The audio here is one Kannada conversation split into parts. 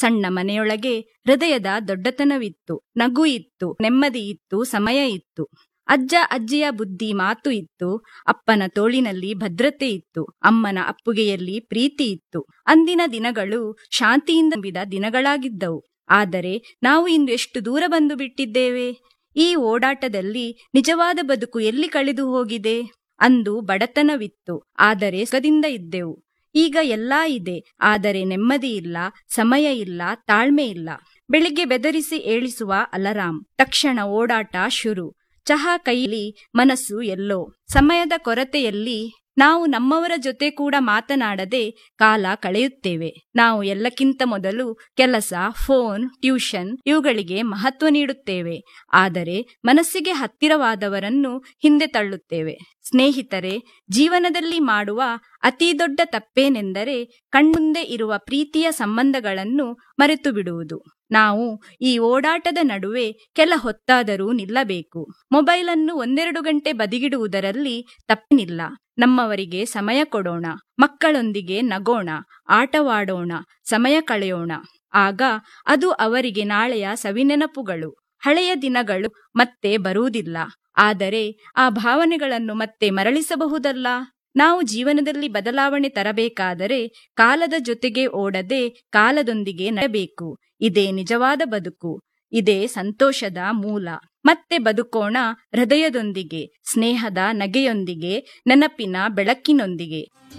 ಸಣ್ಣ ಮನೆಯೊಳಗೆ ಹೃದಯದ ದೊಡ್ಡತನವಿತ್ತು ನಗು ಇತ್ತು ನೆಮ್ಮದಿ ಇತ್ತು ಸಮಯ ಇತ್ತು ಅಜ್ಜ ಅಜ್ಜಿಯ ಬುದ್ಧಿ ಮಾತು ಇತ್ತು ಅಪ್ಪನ ತೋಳಿನಲ್ಲಿ ಭದ್ರತೆ ಇತ್ತು ಅಮ್ಮನ ಅಪ್ಪುಗೆಯಲ್ಲಿ ಪ್ರೀತಿ ಇತ್ತು ಅಂದಿನ ದಿನಗಳು ಶಾಂತಿಯಿಂದ ತುಂಬಿದ ದಿನಗಳಾಗಿದ್ದವು ಆದರೆ ನಾವು ಇಂದು ಎಷ್ಟು ದೂರ ಬಂದು ಬಿಟ್ಟಿದ್ದೇವೆ ಈ ಓಡಾಟದಲ್ಲಿ ನಿಜವಾದ ಬದುಕು ಎಲ್ಲಿ ಕಳೆದು ಹೋಗಿದೆ ಅಂದು ಬಡತನವಿತ್ತು ಆದರೆ ಸುಖದಿಂದ ಇದ್ದೆವು ಈಗ ಎಲ್ಲಾ ಇದೆ ಆದರೆ ನೆಮ್ಮದಿ ಇಲ್ಲ ಸಮಯ ಇಲ್ಲ ತಾಳ್ಮೆ ಇಲ್ಲ ಬೆಳಿಗ್ಗೆ ಬೆದರಿಸಿ ಏಳಿಸುವ ಅಲರಾಂ ತಕ್ಷಣ ಓಡಾಟ ಶುರು ಚಹಾ ಕೈಲಿ ಮನಸ್ಸು ಎಲ್ಲೋ ಸಮಯದ ಕೊರತೆಯಲ್ಲಿ ನಾವು ನಮ್ಮವರ ಜೊತೆ ಕೂಡ ಮಾತನಾಡದೆ ಕಾಲ ಕಳೆಯುತ್ತೇವೆ ನಾವು ಎಲ್ಲಕ್ಕಿಂತ ಮೊದಲು ಕೆಲಸ ಫೋನ್ ಟ್ಯೂಷನ್ ಇವುಗಳಿಗೆ ಮಹತ್ವ ನೀಡುತ್ತೇವೆ ಆದರೆ ಮನಸ್ಸಿಗೆ ಹತ್ತಿರವಾದವರನ್ನು ಹಿಂದೆ ತಳ್ಳುತ್ತೇವೆ ಸ್ನೇಹಿತರೆ ಜೀವನದಲ್ಲಿ ಮಾಡುವ ಅತಿ ದೊಡ್ಡ ತಪ್ಪೇನೆಂದರೆ ಕಣ್ಮುಂದೆ ಇರುವ ಪ್ರೀತಿಯ ಸಂಬಂಧಗಳನ್ನು ಮರೆತು ಬಿಡುವುದು ನಾವು ಈ ಓಡಾಟದ ನಡುವೆ ಕೆಲ ಹೊತ್ತಾದರೂ ನಿಲ್ಲಬೇಕು ಮೊಬೈಲನ್ನು ಒಂದೆರಡು ಗಂಟೆ ಬದಿಗಿಡುವುದರಲ್ಲಿ ತಪ್ಪೇನಿಲ್ಲ ನಮ್ಮವರಿಗೆ ಸಮಯ ಕೊಡೋಣ ಮಕ್ಕಳೊಂದಿಗೆ ನಗೋಣ ಆಟವಾಡೋಣ ಸಮಯ ಕಳೆಯೋಣ ಆಗ ಅದು ಅವರಿಗೆ ನಾಳೆಯ ಸವಿನೆನಪುಗಳು ಹಳೆಯ ದಿನಗಳು ಮತ್ತೆ ಬರುವುದಿಲ್ಲ ಆದರೆ ಆ ಭಾವನೆಗಳನ್ನು ಮತ್ತೆ ಮರಳಿಸಬಹುದಲ್ಲ ನಾವು ಜೀವನದಲ್ಲಿ ಬದಲಾವಣೆ ತರಬೇಕಾದರೆ ಕಾಲದ ಜೊತೆಗೆ ಓಡದೆ ಕಾಲದೊಂದಿಗೆ ನಡೆಯಬೇಕು ಇದೇ ನಿಜವಾದ ಬದುಕು ಇದೇ ಸಂತೋಷದ ಮೂಲ ಮತ್ತೆ ಬದುಕೋಣ ಹೃದಯದೊಂದಿಗೆ ಸ್ನೇಹದ ನಗೆಯೊಂದಿಗೆ ನೆನಪಿನ ಬೆಳಕಿನೊಂದಿಗೆ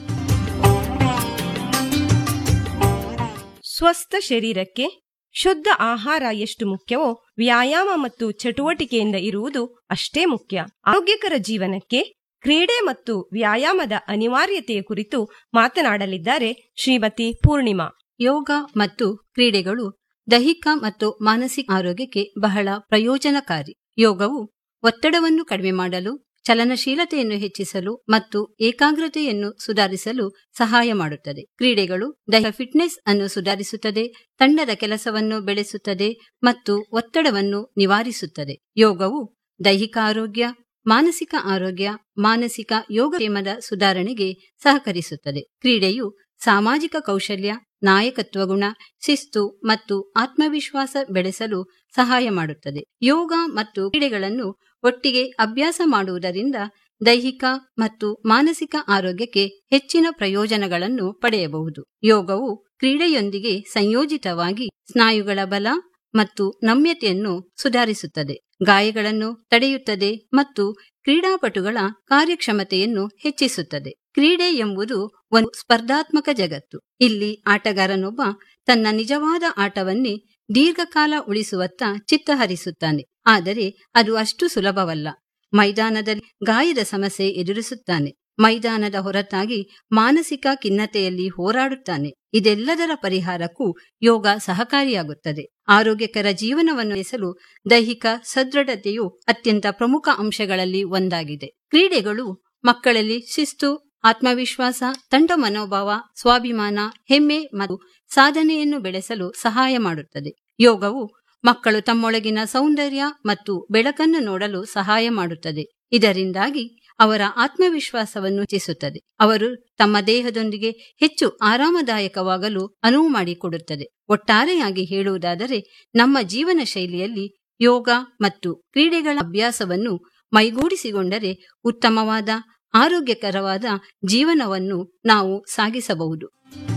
ಸ್ವಸ್ಥ ಶರೀರಕ್ಕೆ ಶುದ್ಧ ಆಹಾರ ಎಷ್ಟು ಮುಖ್ಯವೋ ವ್ಯಾಯಾಮ ಮತ್ತು ಚಟುವಟಿಕೆಯಿಂದ ಇರುವುದು ಅಷ್ಟೇ ಮುಖ್ಯ ಆರೋಗ್ಯಕರ ಜೀವನಕ್ಕೆ ಕ್ರೀಡೆ ಮತ್ತು ವ್ಯಾಯಾಮದ ಅನಿವಾರ್ಯತೆಯ ಕುರಿತು ಮಾತನಾಡಲಿದ್ದಾರೆ ಶ್ರೀಮತಿ ಪೂರ್ಣಿಮಾ ಯೋಗ ಮತ್ತು ಕ್ರೀಡೆಗಳು ದೈಹಿಕ ಮತ್ತು ಮಾನಸಿಕ ಆರೋಗ್ಯಕ್ಕೆ ಬಹಳ ಪ್ರಯೋಜನಕಾರಿ ಯೋಗವು ಒತ್ತಡವನ್ನು ಕಡಿಮೆ ಮಾಡಲು ಚಲನಶೀಲತೆಯನ್ನು ಹೆಚ್ಚಿಸಲು ಮತ್ತು ಏಕಾಗ್ರತೆಯನ್ನು ಸುಧಾರಿಸಲು ಸಹಾಯ ಮಾಡುತ್ತದೆ ಕ್ರೀಡೆಗಳು ದೈಹಿಕ ಫಿಟ್ನೆಸ್ ಅನ್ನು ಸುಧಾರಿಸುತ್ತದೆ ತಂಡದ ಕೆಲಸವನ್ನು ಬೆಳೆಸುತ್ತದೆ ಮತ್ತು ಒತ್ತಡವನ್ನು ನಿವಾರಿಸುತ್ತದೆ ಯೋಗವು ದೈಹಿಕ ಆರೋಗ್ಯ ಮಾನಸಿಕ ಆರೋಗ್ಯ ಮಾನಸಿಕ ಯೋಗಕ್ಷೇಮದ ಸುಧಾರಣೆಗೆ ಸಹಕರಿಸುತ್ತದೆ ಕ್ರೀಡೆಯು ಸಾಮಾಜಿಕ ಕೌಶಲ್ಯ ನಾಯಕತ್ವ ಗುಣ ಶಿಸ್ತು ಮತ್ತು ಆತ್ಮವಿಶ್ವಾಸ ಬೆಳೆಸಲು ಸಹಾಯ ಮಾಡುತ್ತದೆ ಯೋಗ ಮತ್ತು ಕ್ರೀಡೆಗಳನ್ನು ಒಟ್ಟಿಗೆ ಅಭ್ಯಾಸ ಮಾಡುವುದರಿಂದ ದೈಹಿಕ ಮತ್ತು ಮಾನಸಿಕ ಆರೋಗ್ಯಕ್ಕೆ ಹೆಚ್ಚಿನ ಪ್ರಯೋಜನಗಳನ್ನು ಪಡೆಯಬಹುದು ಯೋಗವು ಕ್ರೀಡೆಯೊಂದಿಗೆ ಸಂಯೋಜಿತವಾಗಿ ಸ್ನಾಯುಗಳ ಬಲ ಮತ್ತು ನಮ್ಯತೆಯನ್ನು ಸುಧಾರಿಸುತ್ತದೆ ಗಾಯಗಳನ್ನು ತಡೆಯುತ್ತದೆ ಮತ್ತು ಕ್ರೀಡಾಪಟುಗಳ ಕಾರ್ಯಕ್ಷಮತೆಯನ್ನು ಹೆಚ್ಚಿಸುತ್ತದೆ ಕ್ರೀಡೆ ಎಂಬುದು ಒಂದು ಸ್ಪರ್ಧಾತ್ಮಕ ಜಗತ್ತು ಇಲ್ಲಿ ಆಟಗಾರನೊಬ್ಬ ತನ್ನ ನಿಜವಾದ ಆಟವನ್ನೇ ದೀರ್ಘಕಾಲ ಉಳಿಸುವತ್ತ ಚಿತ್ತಹರಿಸುತ್ತಾನೆ ಆದರೆ ಅದು ಅಷ್ಟು ಸುಲಭವಲ್ಲ ಮೈದಾನದಲ್ಲಿ ಗಾಯದ ಸಮಸ್ಯೆ ಎದುರಿಸುತ್ತಾನೆ ಮೈದಾನದ ಹೊರತಾಗಿ ಮಾನಸಿಕ ಖಿನ್ನತೆಯಲ್ಲಿ ಹೋರಾಡುತ್ತಾನೆ ಇದೆಲ್ಲದರ ಪರಿಹಾರಕ್ಕೂ ಯೋಗ ಸಹಕಾರಿಯಾಗುತ್ತದೆ ಆರೋಗ್ಯಕರ ಜೀವನವನ್ನು ನಡೆಸಲು ದೈಹಿಕ ಸದೃಢತೆಯು ಅತ್ಯಂತ ಪ್ರಮುಖ ಅಂಶಗಳಲ್ಲಿ ಒಂದಾಗಿದೆ ಕ್ರೀಡೆಗಳು ಮಕ್ಕಳಲ್ಲಿ ಶಿಸ್ತು ಆತ್ಮವಿಶ್ವಾಸ ತಂಡ ಮನೋಭಾವ ಸ್ವಾಭಿಮಾನ ಹೆಮ್ಮೆ ಮತ್ತು ಸಾಧನೆಯನ್ನು ಬೆಳೆಸಲು ಸಹಾಯ ಮಾಡುತ್ತದೆ ಯೋಗವು ಮಕ್ಕಳು ತಮ್ಮೊಳಗಿನ ಸೌಂದರ್ಯ ಮತ್ತು ಬೆಳಕನ್ನು ನೋಡಲು ಸಹಾಯ ಮಾಡುತ್ತದೆ ಇದರಿಂದಾಗಿ ಅವರ ಆತ್ಮವಿಶ್ವಾಸವನ್ನು ಹೆಚ್ಚಿಸುತ್ತದೆ ಅವರು ತಮ್ಮ ದೇಹದೊಂದಿಗೆ ಹೆಚ್ಚು ಆರಾಮದಾಯಕವಾಗಲು ಅನುವು ಮಾಡಿಕೊಡುತ್ತದೆ ಒಟ್ಟಾರೆಯಾಗಿ ಹೇಳುವುದಾದರೆ ನಮ್ಮ ಜೀವನ ಶೈಲಿಯಲ್ಲಿ ಯೋಗ ಮತ್ತು ಕ್ರೀಡೆಗಳ ಅಭ್ಯಾಸವನ್ನು ಮೈಗೂಡಿಸಿಕೊಂಡರೆ ಉತ್ತಮವಾದ ಆರೋಗ್ಯಕರವಾದ ಜೀವನವನ್ನು ನಾವು ಸಾಗಿಸಬಹುದು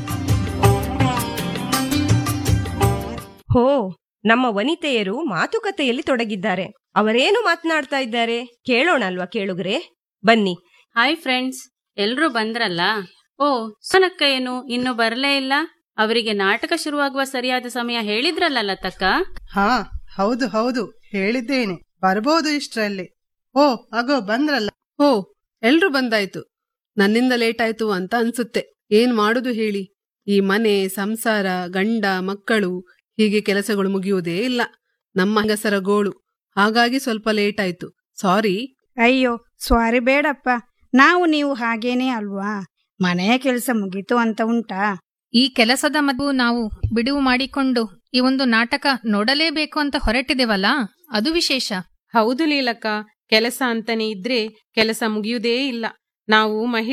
ಹೋ ನಮ್ಮ ವನಿತೆಯರು ಮಾತುಕತೆಯಲ್ಲಿ ತೊಡಗಿದ್ದಾರೆ ಅವರೇನು ಮಾತನಾಡ್ತಾ ಇದ್ದಾರೆ ಕೇಳೋಣ ಅಲ್ವಾ ಕೇಳುಗರೆ ಬನ್ನಿ ಹಾಯ್ ಫ್ರೆಂಡ್ಸ್ ಎಲ್ರೂ ಬಂದ್ರಲ್ಲ ಓ ಸೋನಕ್ಕ ಏನು ಇನ್ನು ಬರಲೇ ಇಲ್ಲ ಅವರಿಗೆ ನಾಟಕ ಶುರುವಾಗುವ ಸರಿಯಾದ ಸಮಯ ಹೇಳಿದ್ರಲ್ಲ ಲತಕ್ಕ ಹಾ ಹೌದು ಹೌದು ಹೇಳಿದ್ದೇನೆ ಬರ್ಬೋದು ಇಷ್ಟ್ರಲ್ಲಿ ಓ ಅಗೋ ಬಂದ್ರಲ್ಲ ಓ ಎಲ್ರೂ ಬಂದಾಯ್ತು ನನ್ನಿಂದ ಲೇಟ್ ಆಯ್ತು ಅಂತ ಅನ್ಸುತ್ತೆ ಏನ್ ಮಾಡುದು ಹೇಳಿ ಈ ಮನೆ ಸಂಸಾರ ಗಂಡ ಮಕ್ಕಳು ಹೀಗೆ ಕೆಲಸಗಳು ಮುಗಿಯುವುದೇ ಇಲ್ಲ ನಮ್ಮ ಹೆಂಗಸರ ಗೋಳು ಹಾಗಾಗಿ ಸ್ವಲ್ಪ ಲೇಟ್ ಆಯ್ತು ಸಾರಿ ಅಯ್ಯೋ ಸ್ವಾರಿ ಬೇಡಪ್ಪ ನಾವು ನೀವು ಹಾಗೇನೇ ಅಲ್ವಾ ಮನೆಯ ಕೆಲಸ ಮುಗೀತು ಅಂತ ಉಂಟಾ ಈ ಕೆಲಸದ ಮದ್ದು ನಾವು ಬಿಡುವು ಮಾಡಿಕೊಂಡು ಈ ಒಂದು ನಾಟಕ ನೋಡಲೇಬೇಕು ಅಂತ ಹೊರಟಿದೆವಲ್ಲ ಅದು ವಿಶೇಷ ಹೌದು ಲೀಲಕ್ಕ ಕೆಲಸ ಅಂತಾನೆ ಇದ್ರೆ ಕೆಲಸ ಮುಗಿಯುವುದೇ ಇಲ್ಲ ನಾವು ಮಹಿಳೆಯರು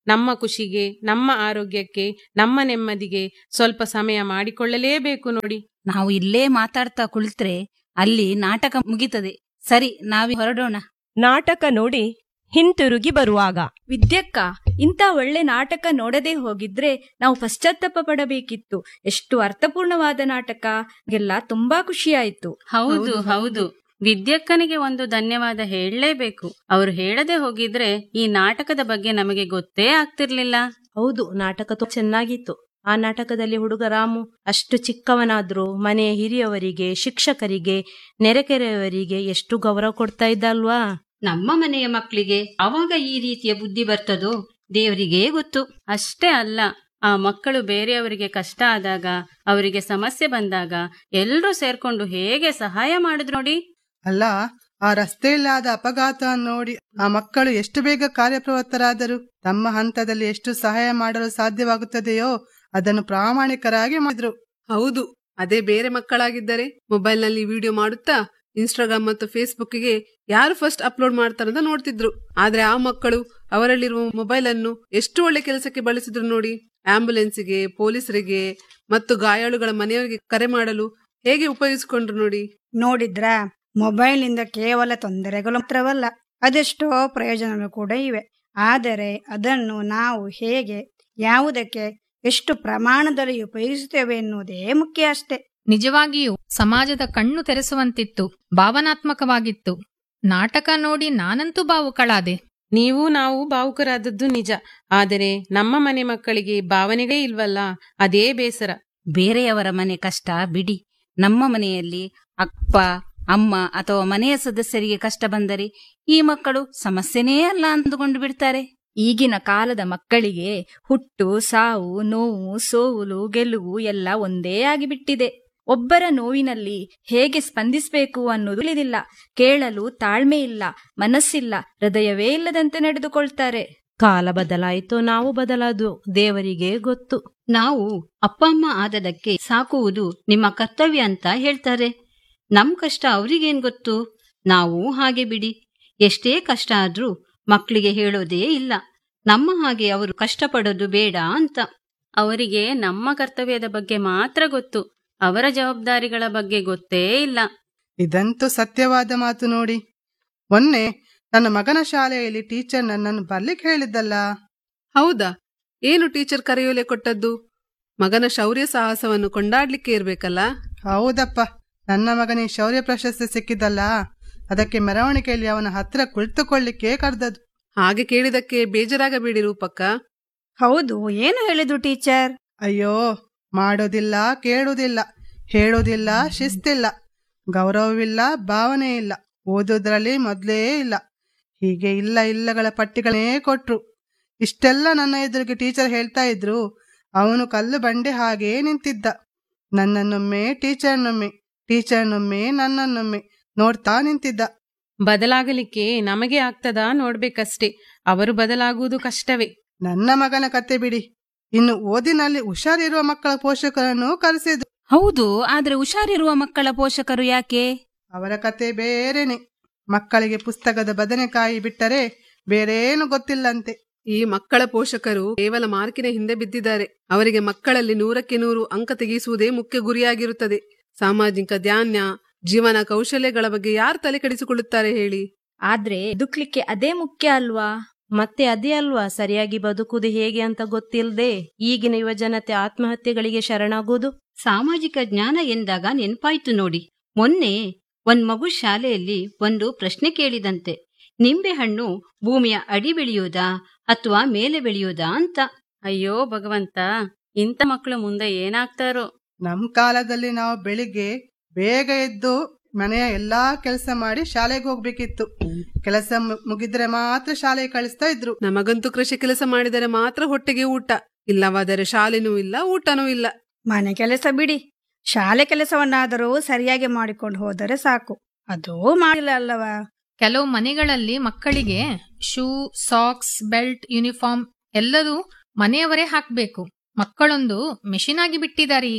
ನಮ್ಮ ಖುಷಿಗೆ ನಮ್ಮ ಆರೋಗ್ಯಕ್ಕೆ ನಮ್ಮ ನೆಮ್ಮದಿಗೆ ಸ್ವಲ್ಪ ಸಮಯ ಮಾಡಿಕೊಳ್ಳಲೇಬೇಕು ನೋಡಿ ನಾವು ಇಲ್ಲೇ ಮಾತಾಡ್ತಾ ಕುಳಿತ್ರೆ ಅಲ್ಲಿ ನಾಟಕ ಮುಗಿತದೆ ಸರಿ ನಾವಿ ಹೊರಡೋಣ ನಾಟಕ ನೋಡಿ ಹಿಂತಿರುಗಿ ಬರುವಾಗ ವಿದ್ಯಕ್ಕ ಇಂಥ ಒಳ್ಳೆ ನಾಟಕ ನೋಡದೆ ಹೋಗಿದ್ರೆ ನಾವು ಪಶ್ಚಾತ್ತಾಪ ಪಡಬೇಕಿತ್ತು ಎಷ್ಟು ಅರ್ಥಪೂರ್ಣವಾದ ನಾಟಕ ಎಲ್ಲ ತುಂಬಾ ಖುಷಿಯಾಯಿತು ಹೌದು ಹೌದು ವಿದ್ಯಕ್ಕನಿಗೆ ಒಂದು ಧನ್ಯವಾದ ಹೇಳಲೇಬೇಕು ಅವ್ರು ಹೇಳದೆ ಹೋಗಿದ್ರೆ ಈ ನಾಟಕದ ಬಗ್ಗೆ ನಮಗೆ ಗೊತ್ತೇ ಆಗ್ತಿರ್ಲಿಲ್ಲ ಹೌದು ನಾಟಕ ತುಂಬ ಚೆನ್ನಾಗಿತ್ತು ಆ ನಾಟಕದಲ್ಲಿ ಹುಡುಗ ರಾಮು ಅಷ್ಟು ಚಿಕ್ಕವನಾದ್ರೂ ಮನೆಯ ಹಿರಿಯವರಿಗೆ ಶಿಕ್ಷಕರಿಗೆ ನೆರೆಕೆರೆಯವರಿಗೆ ಎಷ್ಟು ಗೌರವ ಕೊಡ್ತಾ ಇದ್ದ ಅಲ್ವಾ ನಮ್ಮ ಮನೆಯ ಮಕ್ಕಳಿಗೆ ಅವಾಗ ಈ ರೀತಿಯ ಬುದ್ಧಿ ಬರ್ತದೋ ದೇವರಿಗೇ ಗೊತ್ತು ಅಷ್ಟೇ ಅಲ್ಲ ಆ ಮಕ್ಕಳು ಬೇರೆಯವರಿಗೆ ಕಷ್ಟ ಆದಾಗ ಅವರಿಗೆ ಸಮಸ್ಯೆ ಬಂದಾಗ ಎಲ್ರೂ ಸೇರ್ಕೊಂಡು ಹೇಗೆ ಸಹಾಯ ಮಾಡಿದ್ರು ನೋಡಿ ಅಲ್ಲ ಆ ರಸ್ತೆಯಲ್ಲಾದ ಅಪಘಾತ ನೋಡಿ ಆ ಮಕ್ಕಳು ಎಷ್ಟು ಬೇಗ ಕಾರ್ಯಪ್ರವೃತ್ತರಾದರು ತಮ್ಮ ಹಂತದಲ್ಲಿ ಎಷ್ಟು ಸಹಾಯ ಮಾಡಲು ಸಾಧ್ಯವಾಗುತ್ತದೆಯೋ ಅದನ್ನು ಪ್ರಾಮಾಣಿಕರಾಗಿ ಮಾಡಿದ್ರು ಹೌದು ಅದೇ ಬೇರೆ ಮಕ್ಕಳಾಗಿದ್ದರೆ ಮೊಬೈಲ್ನಲ್ಲಿ ವಿಡಿಯೋ ಮಾಡುತ್ತಾ ಇನ್ಸ್ಟಾಗ್ರಾಮ್ ಮತ್ತು ಫೇಸ್ಬುಕ್ಗೆ ಯಾರು ಫಸ್ಟ್ ಅಪ್ಲೋಡ್ ಮಾಡ್ತಾರಂತ ನೋಡ್ತಿದ್ರು ಆದ್ರೆ ಆ ಮಕ್ಕಳು ಅವರಲ್ಲಿರುವ ಮೊಬೈಲ್ ಅನ್ನು ಎಷ್ಟು ಒಳ್ಳೆ ಕೆಲಸಕ್ಕೆ ಬಳಸಿದ್ರು ನೋಡಿ ಆಂಬ್ಯುಲೆನ್ಸ್ಗೆ ಪೊಲೀಸರಿಗೆ ಮತ್ತು ಗಾಯಾಳುಗಳ ಮನೆಯವರಿಗೆ ಕರೆ ಮಾಡಲು ಹೇಗೆ ಉಪಯೋಗಿಸಿಕೊಂಡ್ರು ನೋಡಿ ನೋಡಿದ್ರಾ ಮೊಬೈಲ್ನಿಂದ ಕೇವಲ ತೊಂದರೆಗಳು ಮಾತ್ರವಲ್ಲ ಅದೆಷ್ಟೋ ಪ್ರಯೋಜನಗಳು ಕೂಡ ಇವೆ ಆದರೆ ಅದನ್ನು ನಾವು ಹೇಗೆ ಯಾವುದಕ್ಕೆ ಎಷ್ಟು ಪ್ರಮಾಣದಲ್ಲಿ ಉಪಯೋಗಿಸುತ್ತೇವೆ ಎನ್ನುವುದೇ ಮುಖ್ಯ ಅಷ್ಟೇ ನಿಜವಾಗಿಯೂ ಸಮಾಜದ ಕಣ್ಣು ತೆರೆಸುವಂತಿತ್ತು ಭಾವನಾತ್ಮಕವಾಗಿತ್ತು ನಾಟಕ ನೋಡಿ ನಾನಂತೂ ಭಾವುಕಳಾದೆ ನೀವು ನಾವು ಭಾವುಕರಾದದ್ದು ನಿಜ ಆದರೆ ನಮ್ಮ ಮನೆ ಮಕ್ಕಳಿಗೆ ಭಾವನೆಗಳೇ ಇಲ್ವಲ್ಲ ಅದೇ ಬೇಸರ ಬೇರೆಯವರ ಮನೆ ಕಷ್ಟ ಬಿಡಿ ನಮ್ಮ ಮನೆಯಲ್ಲಿ ಅಪ್ಪ ಅಮ್ಮ ಅಥವಾ ಮನೆಯ ಸದಸ್ಯರಿಗೆ ಕಷ್ಟ ಬಂದರೆ ಈ ಮಕ್ಕಳು ಸಮಸ್ಯೆನೇ ಅಲ್ಲ ಅಂದುಕೊಂಡು ಬಿಡ್ತಾರೆ ಈಗಿನ ಕಾಲದ ಮಕ್ಕಳಿಗೆ ಹುಟ್ಟು ಸಾವು ನೋವು ಸೋವುಲು ಗೆಲುವು ಎಲ್ಲ ಒಂದೇ ಆಗಿಬಿಟ್ಟಿದೆ ಒಬ್ಬರ ನೋವಿನಲ್ಲಿ ಹೇಗೆ ಸ್ಪಂದಿಸಬೇಕು ಅನ್ನೋದು ತಿಳಿದಿಲ್ಲ ಕೇಳಲು ತಾಳ್ಮೆ ಇಲ್ಲ ಮನಸ್ಸಿಲ್ಲ ಹೃದಯವೇ ಇಲ್ಲದಂತೆ ನಡೆದುಕೊಳ್ತಾರೆ ಕಾಲ ಬದಲಾಯಿತು ನಾವು ಬದಲಾದು ದೇವರಿಗೆ ಗೊತ್ತು ನಾವು ಅಪ್ಪ ಅಮ್ಮ ಆದದಕ್ಕೆ ಸಾಕುವುದು ನಿಮ್ಮ ಕರ್ತವ್ಯ ಅಂತ ಹೇಳ್ತಾರೆ ನಮ್ ಕಷ್ಟ ಅವ್ರಿಗೇನ್ ಗೊತ್ತು ನಾವು ಹಾಗೆ ಬಿಡಿ ಎಷ್ಟೇ ಕಷ್ಟ ಆದ್ರೂ ಮಕ್ಕಳಿಗೆ ಹೇಳೋದೇ ಇಲ್ಲ ನಮ್ಮ ಹಾಗೆ ಅವರು ಕಷ್ಟಪಡೋದು ಬೇಡ ಅಂತ ಅವರಿಗೆ ನಮ್ಮ ಕರ್ತವ್ಯದ ಬಗ್ಗೆ ಮಾತ್ರ ಗೊತ್ತು ಅವರ ಜವಾಬ್ದಾರಿಗಳ ಬಗ್ಗೆ ಗೊತ್ತೇ ಇಲ್ಲ ಇದಂತೂ ಸತ್ಯವಾದ ಮಾತು ನೋಡಿ ಮೊನ್ನೆ ನನ್ನ ಮಗನ ಶಾಲೆಯಲ್ಲಿ ಟೀಚರ್ ನನ್ನನ್ನು ಬರ್ಲಿಕ್ಕೆ ಹೇಳಿದ್ದಲ್ಲ ಹೌದಾ ಏನು ಟೀಚರ್ ಕರೆಯೋಲೆ ಕೊಟ್ಟದ್ದು ಮಗನ ಶೌರ್ಯ ಸಾಹಸವನ್ನು ಕೊಂಡಾಡ್ಲಿಕ್ಕೆ ಇರ್ಬೇಕಲ್ಲ ಹೌದಪ್ಪ ನನ್ನ ಮಗನಿಗೆ ಶೌರ್ಯ ಪ್ರಶಸ್ತಿ ಸಿಕ್ಕಿದ್ದಲ್ಲ ಅದಕ್ಕೆ ಮೆರವಣಿಗೆಯಲ್ಲಿ ಅವನ ಹತ್ರ ಕುಳಿತುಕೊಳ್ಳಿಕ್ಕೆ ಕರೆದದ್ದು ಹಾಗೆ ಕೇಳಿದಕ್ಕೆ ಬೇಜಾರಾಗಬೇಡಿ ರೂಪಕ್ಕ ಹೌದು ಏನು ಹೇಳಿದ್ರು ಟೀಚರ್ ಅಯ್ಯೋ ಮಾಡೋದಿಲ್ಲ ಕೇಳುವುದಿಲ್ಲ ಹೇಳೋದಿಲ್ಲ ಶಿಸ್ತಿಲ್ಲ ಗೌರವವಿಲ್ಲ ಭಾವನೆ ಇಲ್ಲ ಓದೋದ್ರಲ್ಲಿ ಮೊದಲೇ ಇಲ್ಲ ಹೀಗೆ ಇಲ್ಲ ಇಲ್ಲಗಳ ಪಟ್ಟಿಗಳನ್ನೇ ಕೊಟ್ರು ಇಷ್ಟೆಲ್ಲ ನನ್ನ ಎದುರಿಗೆ ಟೀಚರ್ ಹೇಳ್ತಾ ಇದ್ರು ಅವನು ಕಲ್ಲು ಬಂಡೆ ಹಾಗೇ ನಿಂತಿದ್ದ ನನ್ನನ್ನೊಮ್ಮೆ ಟೀಚರ್ನೊಮ್ಮೆ ಟೀಚರ್ನೊಮ್ಮೆ ನನ್ನನ್ನೊಮ್ಮೆ ನೋಡ್ತಾ ನಿಂತಿದ್ದ ಬದಲಾಗಲಿಕ್ಕೆ ನಮಗೆ ಆಗ್ತದಾ ನೋಡ್ಬೇಕಷ್ಟೇ ಅವರು ಬದಲಾಗುವುದು ಕಷ್ಟವೇ ನನ್ನ ಮಗನ ಕತೆ ಬಿಡಿ ಇನ್ನು ಓದಿನಲ್ಲಿ ಹುಷಾರಿರುವ ಮಕ್ಕಳ ಪೋಷಕರನ್ನು ಕರೆಸಿದ್ರು ಹೌದು ಆದ್ರೆ ಹುಷಾರಿರುವ ಮಕ್ಕಳ ಪೋಷಕರು ಯಾಕೆ ಅವರ ಕತೆ ಬೇರೆನೆ ಮಕ್ಕಳಿಗೆ ಪುಸ್ತಕದ ಬದನೆಕಾಯಿ ಬಿಟ್ಟರೆ ಬೇರೇನು ಗೊತ್ತಿಲ್ಲಂತೆ ಈ ಮಕ್ಕಳ ಪೋಷಕರು ಕೇವಲ ಮಾರ್ಕಿನ ಹಿಂದೆ ಬಿದ್ದಿದ್ದಾರೆ ಅವರಿಗೆ ಮಕ್ಕಳಲ್ಲಿ ನೂರಕ್ಕೆ ನೂರು ಅಂಕ ತೆಗೆಸುವುದೇ ಮುಖ್ಯ ಗುರಿಯಾಗಿರುತ್ತದೆ ಸಾಮಾಜಿಕ ಧ್ಯಾನ ಜೀವನ ಕೌಶಲ್ಯಗಳ ಬಗ್ಗೆ ಯಾರು ತಲೆ ಕೆಡಿಸಿಕೊಳ್ಳುತ್ತಾರೆ ಹೇಳಿ ಆದ್ರೆ ಬದುಕ್ಲಿಕ್ಕೆ ಅದೇ ಮುಖ್ಯ ಅಲ್ವಾ ಮತ್ತೆ ಅದೇ ಅಲ್ವಾ ಸರಿಯಾಗಿ ಬದುಕುವುದು ಹೇಗೆ ಅಂತ ಗೊತ್ತಿಲ್ಲದೆ ಈಗಿನ ಯುವ ಜನತೆ ಆತ್ಮಹತ್ಯೆಗಳಿಗೆ ಶರಣಾಗುವುದು ಸಾಮಾಜಿಕ ಜ್ಞಾನ ಎಂದಾಗ ನೆನ್ಪಾಯ್ತು ನೋಡಿ ಮೊನ್ನೆ ಒಂದ್ ಮಗು ಶಾಲೆಯಲ್ಲಿ ಒಂದು ಪ್ರಶ್ನೆ ಕೇಳಿದಂತೆ ನಿಂಬೆಹಣ್ಣು ಭೂಮಿಯ ಅಡಿ ಬೆಳೆಯೋದಾ ಅಥವಾ ಮೇಲೆ ಬೆಳೆಯೋದಾ ಅಂತ ಅಯ್ಯೋ ಭಗವಂತ ಇಂಥ ಮಕ್ಕಳು ಮುಂದೆ ಏನಾಗ್ತಾರೋ ನಮ್ ಕಾಲದಲ್ಲಿ ನಾವು ಬೆಳಿಗ್ಗೆ ಬೇಗ ಎದ್ದು ಮನೆಯ ಎಲ್ಲಾ ಕೆಲಸ ಮಾಡಿ ಶಾಲೆಗೆ ಹೋಗ್ಬೇಕಿತ್ತು ಕೆಲಸ ಮು- ಮುಗಿದ್ರೆ ಮಾತ್ರ ಶಾಲೆಗೆ ಕಳಿಸ್ತಾ ಇದ್ರು ನಮಗಂತೂ ಕೃಷಿ ಕೆಲಸ ಮಾಡಿದರೆ ಮಾತ್ರ ಹೊಟ್ಟೆಗೆ ಊಟ ಇಲ್ಲವಾದರೆ ಶಾಲೆನೂ ಇಲ್ಲ ಊಟನೂ ಇಲ್ಲ ಮನೆ ಕೆಲಸ ಬಿಡಿ ಶಾಲೆ ಕೆಲಸವನ್ನಾದರೂ ಸರಿಯಾಗಿ ಮಾಡಿಕೊಂಡು ಹೋದರೆ ಸಾಕು ಅದೂ ಮಾಡಿಲ್ಲ ಅಲ್ಲವಾ ಕೆಲವು ಮನೆಗಳಲ್ಲಿ ಮಕ್ಕಳಿಗೆ ಶೂ ಸಾಕ್ಸ್ ಬೆಲ್ಟ್ ಯೂನಿಫಾರ್ಮ್ ಎಲ್ಲದೂ ಮನೆಯವರೇ ಹಾಕ್ಬೇಕು ಮಕ್ಕಳೊಂದು ಮೆಷಿನ್ ಆಗಿ ಬಿಟ್ಟಿದ್ದಾರೆ ಈಗ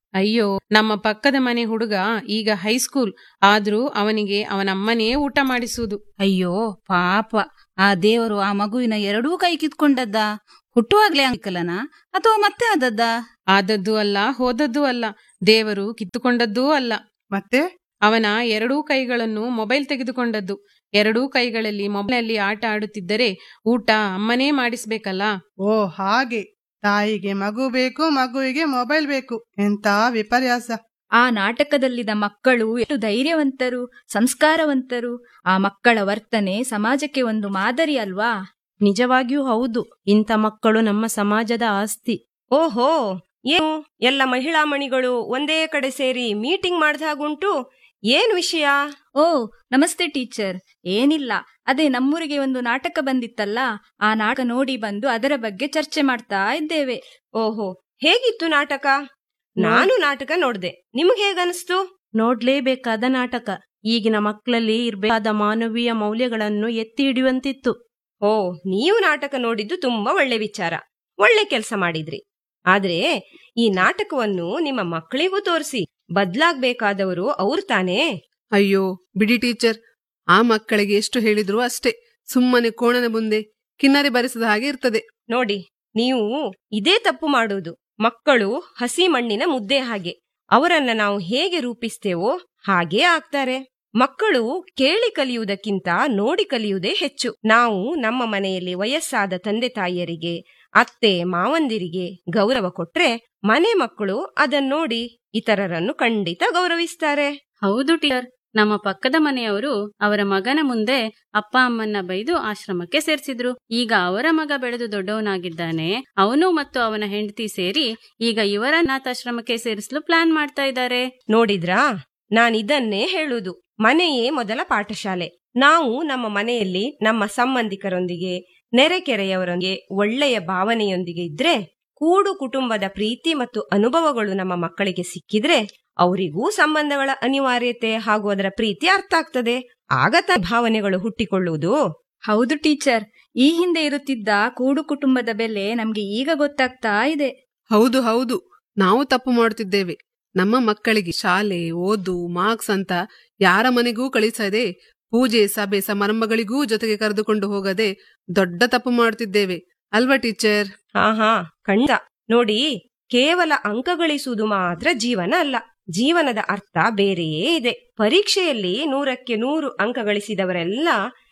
ಅಯ್ಯೋ ನಮ್ಮ ಪಕ್ಕದ ಮನೆ ಹುಡುಗ ಈಗ ಹೈಸ್ಕೂಲ್ ಆದ್ರೂ ಅವನಿಗೆ ಅವನಮ್ಮನೇ ಊಟ ಮಾಡಿಸುವುದು ಅಯ್ಯೋ ಪಾಪ ಆ ದೇವರು ಆ ಮಗುವಿನ ಎರಡೂ ಕೈ ಕಿತ್ಕೊಂಡದ್ದ ಹುಟ್ಟುವಾಗ್ಲೇ ಅಂಕಲನ ಅಥವಾ ಮತ್ತೆ ಆದದ್ದ ಆದದ್ದು ಅಲ್ಲ ಹೋದದ್ದು ಅಲ್ಲ ದೇವರು ಕಿತ್ತುಕೊಂಡದ್ದೂ ಅಲ್ಲ ಮತ್ತೆ ಅವನ ಎರಡೂ ಕೈಗಳನ್ನು ಮೊಬೈಲ್ ತೆಗೆದುಕೊಂಡದ್ದು ಎರಡೂ ಕೈಗಳಲ್ಲಿ ಮೊಬೈಲ್ನಲ್ಲಿ ಆಟ ಆಡುತ್ತಿದ್ದರೆ ಊಟ ಅಮ್ಮನೇ ಮಾಡಿಸ್ಬೇಕಲ್ಲ ಓ ಹಾಗೆ ತಾಯಿಗೆ ಮಗು ಬೇಕು ಮಗುವಿಗೆ ಮೊಬೈಲ್ ಬೇಕು ಎಂತ ವಿಪರ್ಯಾಸ ಆ ನಾಟಕದಲ್ಲಿದ್ದ ಮಕ್ಕಳು ಎಷ್ಟು ಧೈರ್ಯವಂತರು ಸಂಸ್ಕಾರವಂತರು ಆ ಮಕ್ಕಳ ವರ್ತನೆ ಸಮಾಜಕ್ಕೆ ಒಂದು ಮಾದರಿ ಅಲ್ವಾ ನಿಜವಾಗಿಯೂ ಹೌದು ಇಂಥ ಮಕ್ಕಳು ನಮ್ಮ ಸಮಾಜದ ಆಸ್ತಿ ಓಹೋ ಏನು ಎಲ್ಲ ಮಹಿಳಾ ಮಣಿಗಳು ಒಂದೇ ಕಡೆ ಸೇರಿ ಮೀಟಿಂಗ್ ಮಾಡ್ದ ಹಾಗುಂಟು ಏನ್ ವಿಷಯ ಓ ನಮಸ್ತೆ ಟೀಚರ್ ಏನಿಲ್ಲ ಅದೇ ನಮ್ಮೂರಿಗೆ ಒಂದು ನಾಟಕ ಬಂದಿತ್ತಲ್ಲ ಆ ನಾಟಕ ನೋಡಿ ಬಂದು ಅದರ ಬಗ್ಗೆ ಚರ್ಚೆ ಮಾಡ್ತಾ ಇದ್ದೇವೆ ಓಹೋ ಹೇಗಿತ್ತು ನಾಟಕ ನಾನು ನಾಟಕ ನೋಡ್ದೆ ನಿಮ್ಗೆ ಹೇಗನ್ಸ್ತು ನೋಡ್ಲೇಬೇಕಾದ ನಾಟಕ ಈಗಿನ ಮಕ್ಕಳಲ್ಲಿ ಇರ್ಬೇಕಾದ ಮಾನವೀಯ ಮೌಲ್ಯಗಳನ್ನು ಎತ್ತಿ ಹಿಡಿಯುವಂತಿತ್ತು ಓ ನೀವು ನಾಟಕ ನೋಡಿದ್ದು ತುಂಬಾ ಒಳ್ಳೆ ವಿಚಾರ ಒಳ್ಳೆ ಕೆಲಸ ಮಾಡಿದ್ರಿ ಆದ್ರೆ ಈ ನಾಟಕವನ್ನು ನಿಮ್ಮ ಮಕ್ಕಳಿಗೂ ತೋರಿಸಿ ಬದ್ಲಾಗ್ಬೇಕಾದವರು ಅವ್ರು ತಾನೇ ಅಯ್ಯೋ ಬಿಡಿ ಟೀಚರ್ ಆ ಮಕ್ಕಳಿಗೆ ಎಷ್ಟು ಹೇಳಿದ್ರು ಅಷ್ಟೇ ಸುಮ್ಮನೆ ಕೋಣನ ಮುಂದೆ ಕಿನ್ನರಿ ಬರೆಸದ ಹಾಗೆ ಇರ್ತದೆ ನೋಡಿ ನೀವು ಇದೇ ತಪ್ಪು ಮಾಡುವುದು ಮಕ್ಕಳು ಹಸಿ ಮಣ್ಣಿನ ಮುದ್ದೆ ಹಾಗೆ ಅವರನ್ನ ನಾವು ಹೇಗೆ ರೂಪಿಸ್ತೇವೋ ಹಾಗೇ ಆಗ್ತಾರೆ ಮಕ್ಕಳು ಕೇಳಿ ಕಲಿಯುವುದಕ್ಕಿಂತ ನೋಡಿ ಕಲಿಯುವುದೇ ಹೆಚ್ಚು ನಾವು ನಮ್ಮ ಮನೆಯಲ್ಲಿ ವಯಸ್ಸಾದ ತಂದೆ ತಾಯಿಯರಿಗೆ ಅತ್ತೆ ಮಾವಂದಿರಿಗೆ ಗೌರವ ಕೊಟ್ರೆ ಮನೆ ಮಕ್ಕಳು ಅದನ್ನ ನೋಡಿ ಇತರರನ್ನು ಖಂಡಿತ ಗೌರವಿಸ್ತಾರೆ ಹೌದು ಟೀಚರ್ ನಮ್ಮ ಪಕ್ಕದ ಮನೆಯವರು ಅವರ ಮಗನ ಮುಂದೆ ಅಪ್ಪ ಅಮ್ಮನ್ನ ಬೈದು ಆಶ್ರಮಕ್ಕೆ ಸೇರ್ಸಿದ್ರು ಈಗ ಅವರ ಮಗ ಬೆಳೆದು ದೊಡ್ಡವನಾಗಿದ್ದಾನೆ ಅವನು ಮತ್ತು ಅವನ ಹೆಂಡತಿ ಸೇರಿ ಈಗ ಇವರ ಅನಾಥಾಶ್ರಮಕ್ಕೆ ಸೇರಿಸಲು ಪ್ಲಾನ್ ಮಾಡ್ತಾ ಇದ್ದಾರೆ ನೋಡಿದ್ರಾ ನಾನಿದನ್ನೇ ಹೇಳುವುದು ಮನೆಯೇ ಮೊದಲ ಪಾಠಶಾಲೆ ನಾವು ನಮ್ಮ ಮನೆಯಲ್ಲಿ ನಮ್ಮ ಸಂಬಂಧಿಕರೊಂದಿಗೆ ನೆರೆಕೆರೆಯವರೊಂದಿಗೆ ಒಳ್ಳೆಯ ಭಾವನೆಯೊಂದಿಗೆ ಇದ್ರೆ ಕೂಡು ಕುಟುಂಬದ ಪ್ರೀತಿ ಮತ್ತು ಅನುಭವಗಳು ನಮ್ಮ ಮಕ್ಕಳಿಗೆ ಸಿಕ್ಕಿದ್ರೆ ಅವರಿಗೂ ಸಂಬಂಧಗಳ ಅನಿವಾರ್ಯತೆ ಹಾಗೂ ಅದರ ಪ್ರೀತಿ ಅರ್ಥ ಆಗ್ತದೆ ಆಗ ತ- ಭಾವನೆಗಳು ಹುಟ್ಟಿಕೊಳ್ಳುವುದು ಹೌದು ಟೀಚರ್ ಈ ಹಿಂದೆ ಇರುತ್ತಿದ್ದ ಕೂಡು ಕುಟುಂಬದ ಬೆಲೆ ನಮ್ಗೆ ಈಗ ಗೊತ್ತಾಗ್ತಾ ಇದೆ ಹೌದು ಹೌದು ನಾವು ತಪ್ಪು ಮಾಡುತ್ತಿದ್ದೇವೆ ನಮ್ಮ ಮಕ್ಕಳಿಗೆ ಶಾಲೆ ಓದು ಮಾರ್ಕ್ಸ್ ಅಂತ ಯಾರ ಮನೆಗೂ ಕಳಿಸದೆ ಪೂಜೆ ಸಭೆ ಸಮಾರಂಭಗಳಿಗೂ ಜೊತೆಗೆ ಕರೆದುಕೊಂಡು ಹೋಗದೆ ದೊಡ್ಡ ತಪ್ಪು ಮಾಡುತ್ತಿದ್ದೇವೆ ಅಲ್ವಾ ಟೀಚರ್ ಹಾ ಹಾ ಖಂಡಿತ ನೋಡಿ ಕೇವಲ ಅಂಕ ಗಳಿಸುವುದು ಮಾತ್ರ ಜೀವನ ಅಲ್ಲ ಜೀವನದ ಅರ್ಥ ಬೇರೆಯೇ ಇದೆ ಪರೀಕ್ಷೆಯಲ್ಲಿ ನೂರಕ್ಕೆ ನೂರು ಅಂಕ ಗಳಿಸಿದವರೆಲ್ಲ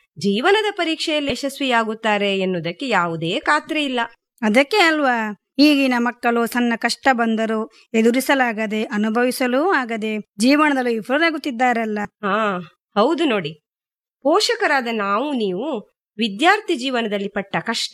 ಜೀವನದ ಪರೀಕ್ಷೆಯಲ್ಲಿ ಯಶಸ್ವಿಯಾಗುತ್ತಾರೆ ಎನ್ನುವುದಕ್ಕೆ ಯಾವುದೇ ಖಾತ್ರಿ ಇಲ್ಲ ಅದಕ್ಕೆ ಅಲ್ವಾ ಈಗಿನ ಮಕ್ಕಳು ಸಣ್ಣ ಕಷ್ಟ ಬಂದರೂ ಎದುರಿಸಲಾಗದೆ ಅನುಭವಿಸಲೂ ಆಗದೆ ಜೀವನದಲ್ಲಿ ವಿಫಲರಾಗುತ್ತಿದ್ದಾರಲ್ಲ ಹಾ ಹೌದು ನೋಡಿ ಪೋಷಕರಾದ ನಾವು ನೀವು ವಿದ್ಯಾರ್ಥಿ ಜೀವನದಲ್ಲಿ ಪಟ್ಟ ಕಷ್ಟ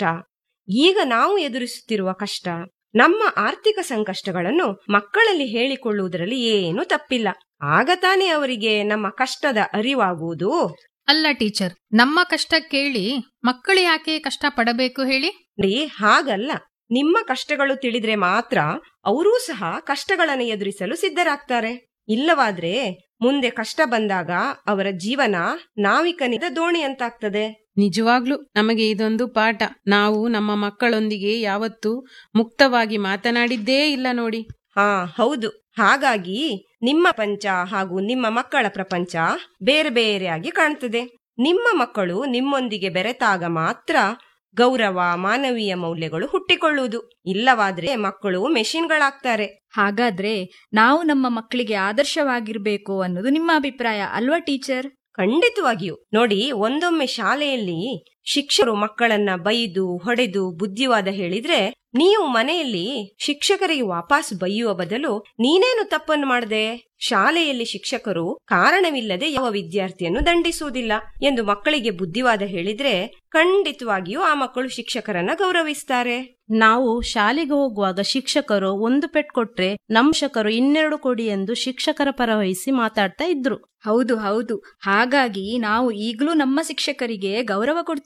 ಈಗ ನಾವು ಎದುರಿಸುತ್ತಿರುವ ಕಷ್ಟ ನಮ್ಮ ಆರ್ಥಿಕ ಸಂಕಷ್ಟಗಳನ್ನು ಮಕ್ಕಳಲ್ಲಿ ಹೇಳಿಕೊಳ್ಳುವುದರಲ್ಲಿ ಏನೂ ತಪ್ಪಿಲ್ಲ ಆಗ ತಾನೇ ಅವರಿಗೆ ನಮ್ಮ ಕಷ್ಟದ ಅರಿವಾಗುವುದು ಅಲ್ಲ ಟೀಚರ್ ನಮ್ಮ ಕಷ್ಟ ಕೇಳಿ ಮಕ್ಕಳು ಯಾಕೆ ಕಷ್ಟ ಪಡಬೇಕು ಹೇಳಿ ನೋಡಿ ಹಾಗಲ್ಲ ನಿಮ್ಮ ಕಷ್ಟಗಳು ತಿಳಿದ್ರೆ ಮಾತ್ರ ಅವರೂ ಸಹ ಕಷ್ಟಗಳನ್ನು ಎದುರಿಸಲು ಸಿದ್ಧರಾಗ್ತಾರೆ ಇಲ್ಲವಾದ್ರೆ ಮುಂದೆ ಕಷ್ಟ ಬಂದಾಗ ಅವರ ಜೀವನ ನಾವಿಕನಿಂದ ದೋಣಿ ಅಂತಾಗ್ತದೆ ನಿಜವಾಗ್ಲೂ ನಮಗೆ ಇದೊಂದು ಪಾಠ ನಾವು ನಮ್ಮ ಮಕ್ಕಳೊಂದಿಗೆ ಯಾವತ್ತೂ ಮುಕ್ತವಾಗಿ ಮಾತನಾಡಿದ್ದೇ ಇಲ್ಲ ನೋಡಿ ಹಾ ಹೌದು ಹಾಗಾಗಿ ನಿಮ್ಮ ಪಂಚ ಹಾಗೂ ನಿಮ್ಮ ಮಕ್ಕಳ ಪ್ರಪಂಚ ಬೇರೆ ಬೇರೆಯಾಗಿ ಕಾಣ್ತದೆ ನಿಮ್ಮ ಮಕ್ಕಳು ನಿಮ್ಮೊಂದಿಗೆ ಬೆರೆತಾಗ ಮಾತ್ರ ಗೌರವ ಮಾನವೀಯ ಮೌಲ್ಯಗಳು ಹುಟ್ಟಿಕೊಳ್ಳುವುದು ಇಲ್ಲವಾದ್ರೆ ಮಕ್ಕಳು ಮೆಷಿನ್ಗಳಾಗ್ತಾರೆ ಹಾಗಾದ್ರೆ ನಾವು ನಮ್ಮ ಮಕ್ಕಳಿಗೆ ಆದರ್ಶವಾಗಿರ್ಬೇಕು ಅನ್ನೋದು ನಿಮ್ಮ ಅಭಿಪ್ರಾಯ ಅಲ್ವಾ ಟೀಚರ್ ಖಂಡಿತವಾಗಿಯೂ ನೋಡಿ ಒಂದೊಮ್ಮೆ ಶಾಲೆಯಲ್ಲಿ ಶಿಕ್ಷಕರು ಮಕ್ಕಳನ್ನ ಬೈದು ಹೊಡೆದು ಬುದ್ಧಿವಾದ ಹೇಳಿದ್ರೆ ನೀವು ಮನೆಯಲ್ಲಿ ಶಿಕ್ಷಕರಿಗೆ ವಾಪಸ್ ಬೈಯುವ ಬದಲು ನೀನೇನು ತಪ್ಪನ್ನು ಮಾಡದೆ ಶಾಲೆಯಲ್ಲಿ ಶಿಕ್ಷಕರು ಕಾರಣವಿಲ್ಲದೆ ಯಾವ ವಿದ್ಯಾರ್ಥಿಯನ್ನು ದಂಡಿಸುವುದಿಲ್ಲ ಎಂದು ಮಕ್ಕಳಿಗೆ ಬುದ್ಧಿವಾದ ಹೇಳಿದ್ರೆ ಖಂಡಿತವಾಗಿಯೂ ಆ ಮಕ್ಕಳು ಶಿಕ್ಷಕರನ್ನ ಗೌರವಿಸ್ತಾರೆ ನಾವು ಶಾಲೆಗೆ ಹೋಗುವಾಗ ಶಿಕ್ಷಕರು ಒಂದು ಪೆಟ್ ಕೊಟ್ರೆ ನಮ್ಮ ಶಿಕ್ಷಕರು ಇನ್ನೆರಡು ಕೊಡಿ ಎಂದು ಶಿಕ್ಷಕರ ಪರ ವಹಿಸಿ ಮಾತಾಡ್ತಾ ಇದ್ರು ಹೌದು ಹೌದು ಹಾಗಾಗಿ ನಾವು ಈಗಲೂ ನಮ್ಮ ಶಿಕ್ಷಕರಿಗೆ ಗೌರವ ಕೊಡ್ತೇವೆ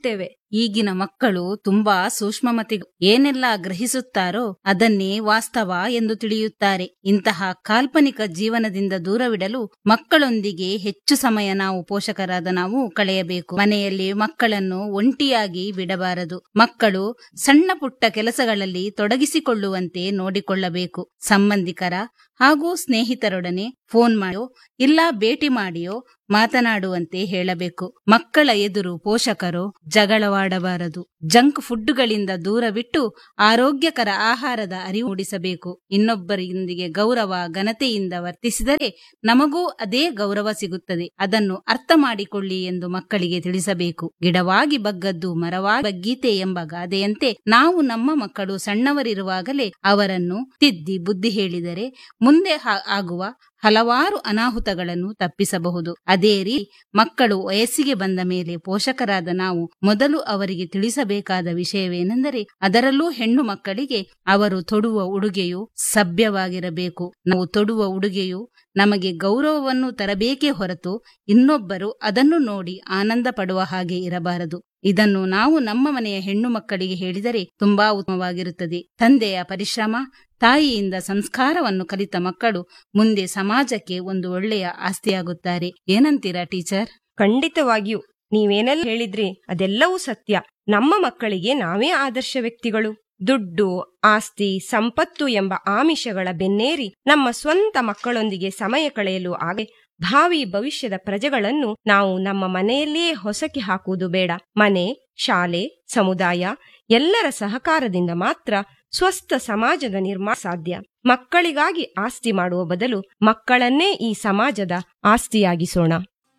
ಈಗಿನ ಮಕ್ಕಳು ತುಂಬಾ ಸೂಕ್ಷ್ಮಮತಿ ಏನೆಲ್ಲ ಗ್ರಹಿಸುತ್ತಾರೋ ಅದನ್ನೇ ವಾಸ್ತವ ಎಂದು ತಿಳಿಯುತ್ತಾರೆ ಇಂತಹ ಕಾಲ್ಪನಿಕ ಜೀವನದಿಂದ ದೂರವಿಡಲು ಮಕ್ಕಳೊಂದಿಗೆ ಹೆಚ್ಚು ಸಮಯ ನಾವು ಪೋಷಕರಾದ ನಾವು ಕಳೆಯಬೇಕು ಮನೆಯಲ್ಲಿ ಮಕ್ಕಳನ್ನು ಒಂಟಿಯಾಗಿ ಬಿಡಬಾರದು ಮಕ್ಕಳು ಸಣ್ಣ ಪುಟ್ಟ ಕೆಲಸಗಳಲ್ಲಿ ತೊಡಗಿಸಿಕೊಳ್ಳುವಂತೆ ನೋಡಿಕೊಳ್ಳಬೇಕು ಸಂಬಂಧಿಕರ ಹಾಗೂ ಸ್ನೇಹಿತರೊಡನೆ ಫೋನ್ ಮಾಡಿಯೋ ಇಲ್ಲ ಭೇಟಿ ಮಾಡಿಯೋ ಮಾತನಾಡುವಂತೆ ಹೇಳಬೇಕು ಮಕ್ಕಳ ಎದುರು ಪೋಷಕರು ಜಗಳವಾಡಬಾರದು ಜಂಕ್ ಫುಡ್ಗಳಿಂದ ದೂರವಿಟ್ಟು ಆರೋಗ್ಯಕರ ಆಹಾರದ ಅರಿವು ಮೂಡಿಸಬೇಕು ಇನ್ನೊಬ್ಬರೊಂದಿಗೆ ಗೌರವ ಘನತೆಯಿಂದ ವರ್ತಿಸಿದರೆ ನಮಗೂ ಅದೇ ಗೌರವ ಸಿಗುತ್ತದೆ ಅದನ್ನು ಅರ್ಥ ಮಾಡಿಕೊಳ್ಳಿ ಎಂದು ಮಕ್ಕಳಿಗೆ ತಿಳಿಸಬೇಕು ಗಿಡವಾಗಿ ಬಗ್ಗದ್ದು ಮರವಾಗಿ ಬಗ್ಗೀತೆ ಎಂಬ ಗಾದೆಯಂತೆ ನಾವು ನಮ್ಮ ಮಕ್ಕಳು ಸಣ್ಣವರಿರುವಾಗಲೇ ಅವರನ್ನು ತಿದ್ದಿ ಬುದ್ಧಿ ಹೇಳಿದರೆ ಮುಂದೆ ಹಾ- ಆಗುವ ಹಲವಾರು ಅನಾಹುತಗಳನ್ನು ತಪ್ಪಿಸಬಹುದು ಅದೇ ರೀತಿ ಮಕ್ಕಳು ವಯಸ್ಸಿಗೆ ಬಂದ ಮೇಲೆ ಪೋಷಕರಾದ ನಾವು ಮೊದಲು ಅವರಿಗೆ ತಿಳಿಸಬೇಕಾದ ವಿಷಯವೇನೆಂದರೆ ಅದರಲ್ಲೂ ಹೆಣ್ಣು ಮಕ್ಕಳಿಗೆ ಅವರು ತೊಡುವ ಉಡುಗೆಯು ಸಭ್ಯವಾಗಿರಬೇಕು ನಾವು ತೊಡುವ ಉಡುಗೆಯು ನಮಗೆ ಗೌರವವನ್ನು ತರಬೇಕೇ ಹೊರತು ಇನ್ನೊಬ್ಬರು ಅದನ್ನು ನೋಡಿ ಆನಂದ ಪಡುವ ಹಾಗೆ ಇರಬಾರದು ಇದನ್ನು ನಾವು ನಮ್ಮ ಮನೆಯ ಹೆಣ್ಣು ಮಕ್ಕಳಿಗೆ ಹೇಳಿದರೆ ತುಂಬಾ ಉತ್ತಮವಾಗಿರುತ್ತದೆ ತಂದೆಯ ಪರಿಶ್ರಮ ತಾಯಿಯಿಂದ ಸಂಸ್ಕಾರವನ್ನು ಕಲಿತ ಮಕ್ಕಳು ಮುಂದೆ ಸಮಾಜಕ್ಕೆ ಒಂದು ಒಳ್ಳೆಯ ಆಸ್ತಿಯಾಗುತ್ತಾರೆ ಏನಂತೀರಾ ಟೀಚರ್ ಖಂಡಿತವಾಗಿಯೂ ನೀವೇನೆಲ್ಲ ಹೇಳಿದ್ರಿ ಅದೆಲ್ಲವೂ ಸತ್ಯ ನಮ್ಮ ಮಕ್ಕಳಿಗೆ ನಾವೇ ಆದರ್ಶ ವ್ಯಕ್ತಿಗಳು ದುಡ್ಡು ಆಸ್ತಿ ಸಂಪತ್ತು ಎಂಬ ಆಮಿಷಗಳ ಬೆನ್ನೇರಿ ನಮ್ಮ ಸ್ವಂತ ಮಕ್ಕಳೊಂದಿಗೆ ಸಮಯ ಕಳೆಯಲು ಆಗ ಭಾವಿ ಭವಿಷ್ಯದ ಪ್ರಜೆಗಳನ್ನು ನಾವು ನಮ್ಮ ಮನೆಯಲ್ಲಿಯೇ ಹೊಸಕಿ ಹಾಕುವುದು ಬೇಡ ಮನೆ ಶಾಲೆ ಸಮುದಾಯ ಎಲ್ಲರ ಸಹಕಾರದಿಂದ ಮಾತ್ರ ಸ್ವಸ್ಥ ಸಮಾಜದ ನಿರ್ಮಾಣ ಸಾಧ್ಯ ಮಕ್ಕಳಿಗಾಗಿ ಆಸ್ತಿ ಮಾಡುವ ಬದಲು ಮಕ್ಕಳನ್ನೇ ಈ ಸಮಾಜದ ಆಸ್ತಿಯಾಗಿಸೋಣ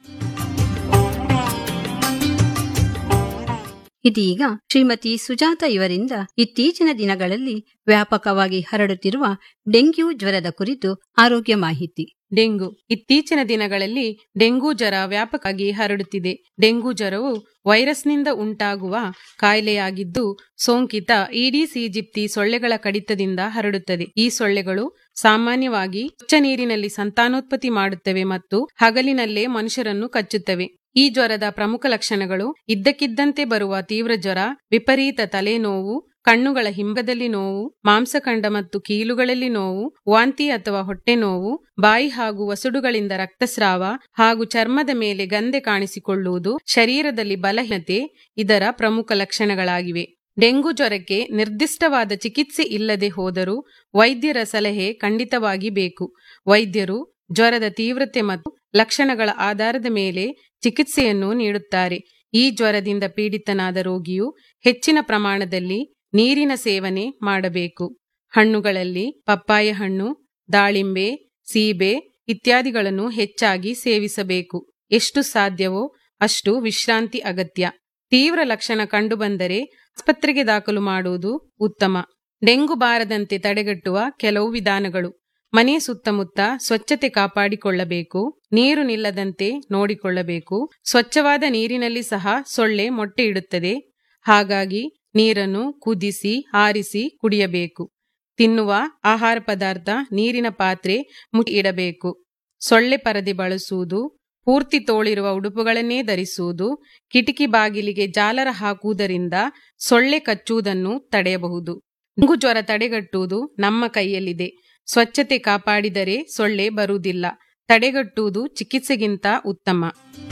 ಇದೀಗ ಶ್ರೀಮತಿ ಸುಜಾತ ಇವರಿಂದ ಇತ್ತೀಚಿನ ದಿನಗಳಲ್ಲಿ ವ್ಯಾಪಕವಾಗಿ ಹರಡುತ್ತಿರುವ ಡೆಂಗ್ಯೂ ಜ್ವರದ ಕುರಿತು ಆರೋಗ್ಯ ಮಾಹಿತಿ ಡೆಂಗು ಇತ್ತೀಚಿನ ದಿನಗಳಲ್ಲಿ ಡೆಂಗು ಜ್ವರ ವ್ಯಾಪಕವಾಗಿ ಹರಡುತ್ತಿದೆ ಡೆಂಗು ಜ್ವರವು ವೈರಸ್ನಿಂದ ಉಂಟಾಗುವ ಕಾಯಿಲೆಯಾಗಿದ್ದು ಸೋಂಕಿತ ಈಡೀಸ್ ಈಜಿಪ್ತಿ ಸೊಳ್ಳೆಗಳ ಕಡಿತದಿಂದ ಹರಡುತ್ತದೆ ಈ ಸೊಳ್ಳೆಗಳು ಸಾಮಾನ್ಯವಾಗಿ ಸ್ವಚ್ಛ ನೀರಿನಲ್ಲಿ ಸಂತಾನೋತ್ಪತ್ತಿ ಮಾಡುತ್ತವೆ ಮತ್ತು ಹಗಲಿನಲ್ಲೇ ಮನುಷ್ಯರನ್ನು ಕಚ್ಚುತ್ತವೆ ಈ ಜ್ವರದ ಪ್ರಮುಖ ಲಕ್ಷಣಗಳು ಇದ್ದಕ್ಕಿದ್ದಂತೆ ಬರುವ ತೀವ್ರ ಜ್ವರ ವಿಪರೀತ ತಲೆನೋವು ಕಣ್ಣುಗಳ ಹಿಂಬದಲ್ಲಿ ನೋವು ಮಾಂಸಖಂಡ ಮತ್ತು ಕೀಲುಗಳಲ್ಲಿ ನೋವು ವಾಂತಿ ಅಥವಾ ಹೊಟ್ಟೆ ನೋವು ಬಾಯಿ ಹಾಗೂ ವಸುಡುಗಳಿಂದ ರಕ್ತಸ್ರಾವ ಹಾಗೂ ಚರ್ಮದ ಮೇಲೆ ಗಂದೆ ಕಾಣಿಸಿಕೊಳ್ಳುವುದು ಶರೀರದಲ್ಲಿ ಬಲಹೀನತೆ ಇದರ ಪ್ರಮುಖ ಲಕ್ಷಣಗಳಾಗಿವೆ ಡೆಂಗು ಜ್ವರಕ್ಕೆ ನಿರ್ದಿಷ್ಟವಾದ ಚಿಕಿತ್ಸೆ ಇಲ್ಲದೆ ಹೋದರೂ ವೈದ್ಯರ ಸಲಹೆ ಖಂಡಿತವಾಗಿ ಬೇಕು ವೈದ್ಯರು ಜ್ವರದ ತೀವ್ರತೆ ಮತ್ತು ಲಕ್ಷಣಗಳ ಆಧಾರದ ಮೇಲೆ ಚಿಕಿತ್ಸೆಯನ್ನು ನೀಡುತ್ತಾರೆ ಈ ಜ್ವರದಿಂದ ಪೀಡಿತನಾದ ರೋಗಿಯು ಹೆಚ್ಚಿನ ಪ್ರಮಾಣದಲ್ಲಿ ನೀರಿನ ಸೇವನೆ ಮಾಡಬೇಕು ಹಣ್ಣುಗಳಲ್ಲಿ ಪಪ್ಪಾಯ ಹಣ್ಣು ದಾಳಿಂಬೆ ಸೀಬೆ ಇತ್ಯಾದಿಗಳನ್ನು ಹೆಚ್ಚಾಗಿ ಸೇವಿಸಬೇಕು ಎಷ್ಟು ಸಾಧ್ಯವೋ ಅಷ್ಟು ವಿಶ್ರಾಂತಿ ಅಗತ್ಯ ತೀವ್ರ ಲಕ್ಷಣ ಕಂಡುಬಂದರೆ ಆಸ್ಪತ್ರೆಗೆ ದಾಖಲು ಮಾಡುವುದು ಉತ್ತಮ ಡೆಂಗು ಬಾರದಂತೆ ತಡೆಗಟ್ಟುವ ಕೆಲವು ವಿಧಾನಗಳು ಮನೆ ಸುತ್ತಮುತ್ತ ಸ್ವಚ್ಛತೆ ಕಾಪಾಡಿಕೊಳ್ಳಬೇಕು ನೀರು ನಿಲ್ಲದಂತೆ ನೋಡಿಕೊಳ್ಳಬೇಕು ಸ್ವಚ್ಛವಾದ ನೀರಿನಲ್ಲಿ ಸಹ ಸೊಳ್ಳೆ ಮೊಟ್ಟೆ ಇಡುತ್ತದೆ ಹಾಗಾಗಿ ನೀರನ್ನು ಕುದಿಸಿ ಆರಿಸಿ ಕುಡಿಯಬೇಕು ತಿನ್ನುವ ಆಹಾರ ಪದಾರ್ಥ ನೀರಿನ ಪಾತ್ರೆ ಮುಚ್ಚಿ ಇಡಬೇಕು ಸೊಳ್ಳೆ ಪರದೆ ಬಳಸುವುದು ಪೂರ್ತಿ ತೋಳಿರುವ ಉಡುಪುಗಳನ್ನೇ ಧರಿಸುವುದು ಕಿಟಕಿ ಬಾಗಿಲಿಗೆ ಜಾಲರ ಹಾಕುವುದರಿಂದ ಸೊಳ್ಳೆ ಕಚ್ಚುವುದನ್ನು ತಡೆಯಬಹುದು ಡೆಂಗು ಜ್ವರ ತಡೆಗಟ್ಟುವುದು ನಮ್ಮ ಕೈಯಲ್ಲಿದೆ ಸ್ವಚ್ಛತೆ ಕಾಪಾಡಿದರೆ ಸೊಳ್ಳೆ ಬರುವುದಿಲ್ಲ ತಡೆಗಟ್ಟುವುದು ಚಿಕಿತ್ಸೆಗಿಂತ ಉತ್ತಮ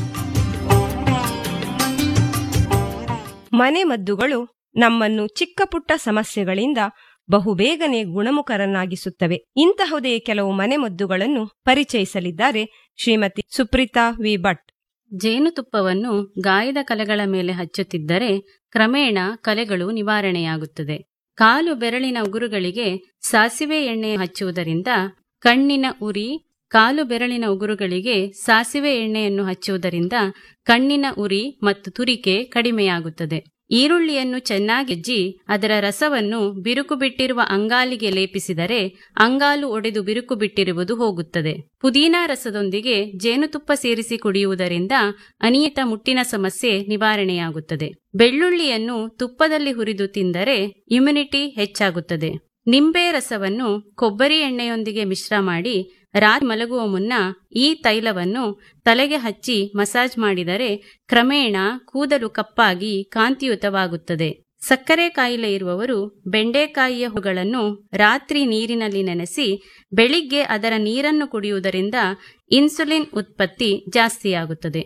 ಮನೆ ಮದ್ದುಗಳು ನಮ್ಮನ್ನು ಚಿಕ್ಕ ಪುಟ್ಟ ಸಮಸ್ಯೆಗಳಿಂದ ಬಹುಬೇಗನೆ ಗುಣಮುಖರನ್ನಾಗಿಸುತ್ತವೆ ಇಂತಹುದೇ ಕೆಲವು ಮನೆಮದ್ದುಗಳನ್ನು ಪರಿಚಯಿಸಲಿದ್ದಾರೆ ಶ್ರೀಮತಿ ಸುಪ್ರೀತಾ ವಿ ಭಟ್ ಜೇನುತುಪ್ಪವನ್ನು ಗಾಯದ ಕಲೆಗಳ ಮೇಲೆ ಹಚ್ಚುತ್ತಿದ್ದರೆ ಕ್ರಮೇಣ ಕಲೆಗಳು ನಿವಾರಣೆಯಾಗುತ್ತದೆ ಕಾಲು ಬೆರಳಿನ ಉಗುರುಗಳಿಗೆ ಸಾಸಿವೆ ಎಣ್ಣೆ ಹಚ್ಚುವುದರಿಂದ ಕಣ್ಣಿನ ಉರಿ ಕಾಲು ಬೆರಳಿನ ಉಗುರುಗಳಿಗೆ ಸಾಸಿವೆ ಎಣ್ಣೆಯನ್ನು ಹಚ್ಚುವುದರಿಂದ ಕಣ್ಣಿನ ಉರಿ ಮತ್ತು ತುರಿಕೆ ಕಡಿಮೆಯಾಗುತ್ತದೆ ಈರುಳ್ಳಿಯನ್ನು ಚೆನ್ನಾಗಿ ಜಜ್ಜಿ ಅದರ ರಸವನ್ನು ಬಿರುಕು ಬಿಟ್ಟಿರುವ ಅಂಗಾಲಿಗೆ ಲೇಪಿಸಿದರೆ ಅಂಗಾಲು ಒಡೆದು ಬಿರುಕು ಬಿಟ್ಟಿರುವುದು ಹೋಗುತ್ತದೆ ಪುದೀನಾ ರಸದೊಂದಿಗೆ ಜೇನುತುಪ್ಪ ಸೇರಿಸಿ ಕುಡಿಯುವುದರಿಂದ ಅನಿಯತ ಮುಟ್ಟಿನ ಸಮಸ್ಯೆ ನಿವಾರಣೆಯಾಗುತ್ತದೆ ಬೆಳ್ಳುಳ್ಳಿಯನ್ನು ತುಪ್ಪದಲ್ಲಿ ಹುರಿದು ತಿಂದರೆ ಇಮ್ಯುನಿಟಿ ಹೆಚ್ಚಾಗುತ್ತದೆ ನಿಂಬೆ ರಸವನ್ನು ಕೊಬ್ಬರಿ ಎಣ್ಣೆಯೊಂದಿಗೆ ಮಿಶ್ರ ಮಾಡಿ ರಾತ್ರಿ ಮಲಗುವ ಮುನ್ನ ಈ ತೈಲವನ್ನು ತಲೆಗೆ ಹಚ್ಚಿ ಮಸಾಜ್ ಮಾಡಿದರೆ ಕ್ರಮೇಣ ಕೂದಲು ಕಪ್ಪಾಗಿ ಕಾಂತಿಯುತವಾಗುತ್ತದೆ ಸಕ್ಕರೆ ಕಾಯಿಲೆ ಇರುವವರು ಬೆಂಡೆಕಾಯಿಯ ಹೂಗಳನ್ನು ರಾತ್ರಿ ನೀರಿನಲ್ಲಿ ನೆನೆಸಿ ಬೆಳಿಗ್ಗೆ ಅದರ ನೀರನ್ನು ಕುಡಿಯುವುದರಿಂದ ಇನ್ಸುಲಿನ್ ಉತ್ಪತ್ತಿ ಜಾಸ್ತಿಯಾಗುತ್ತದೆ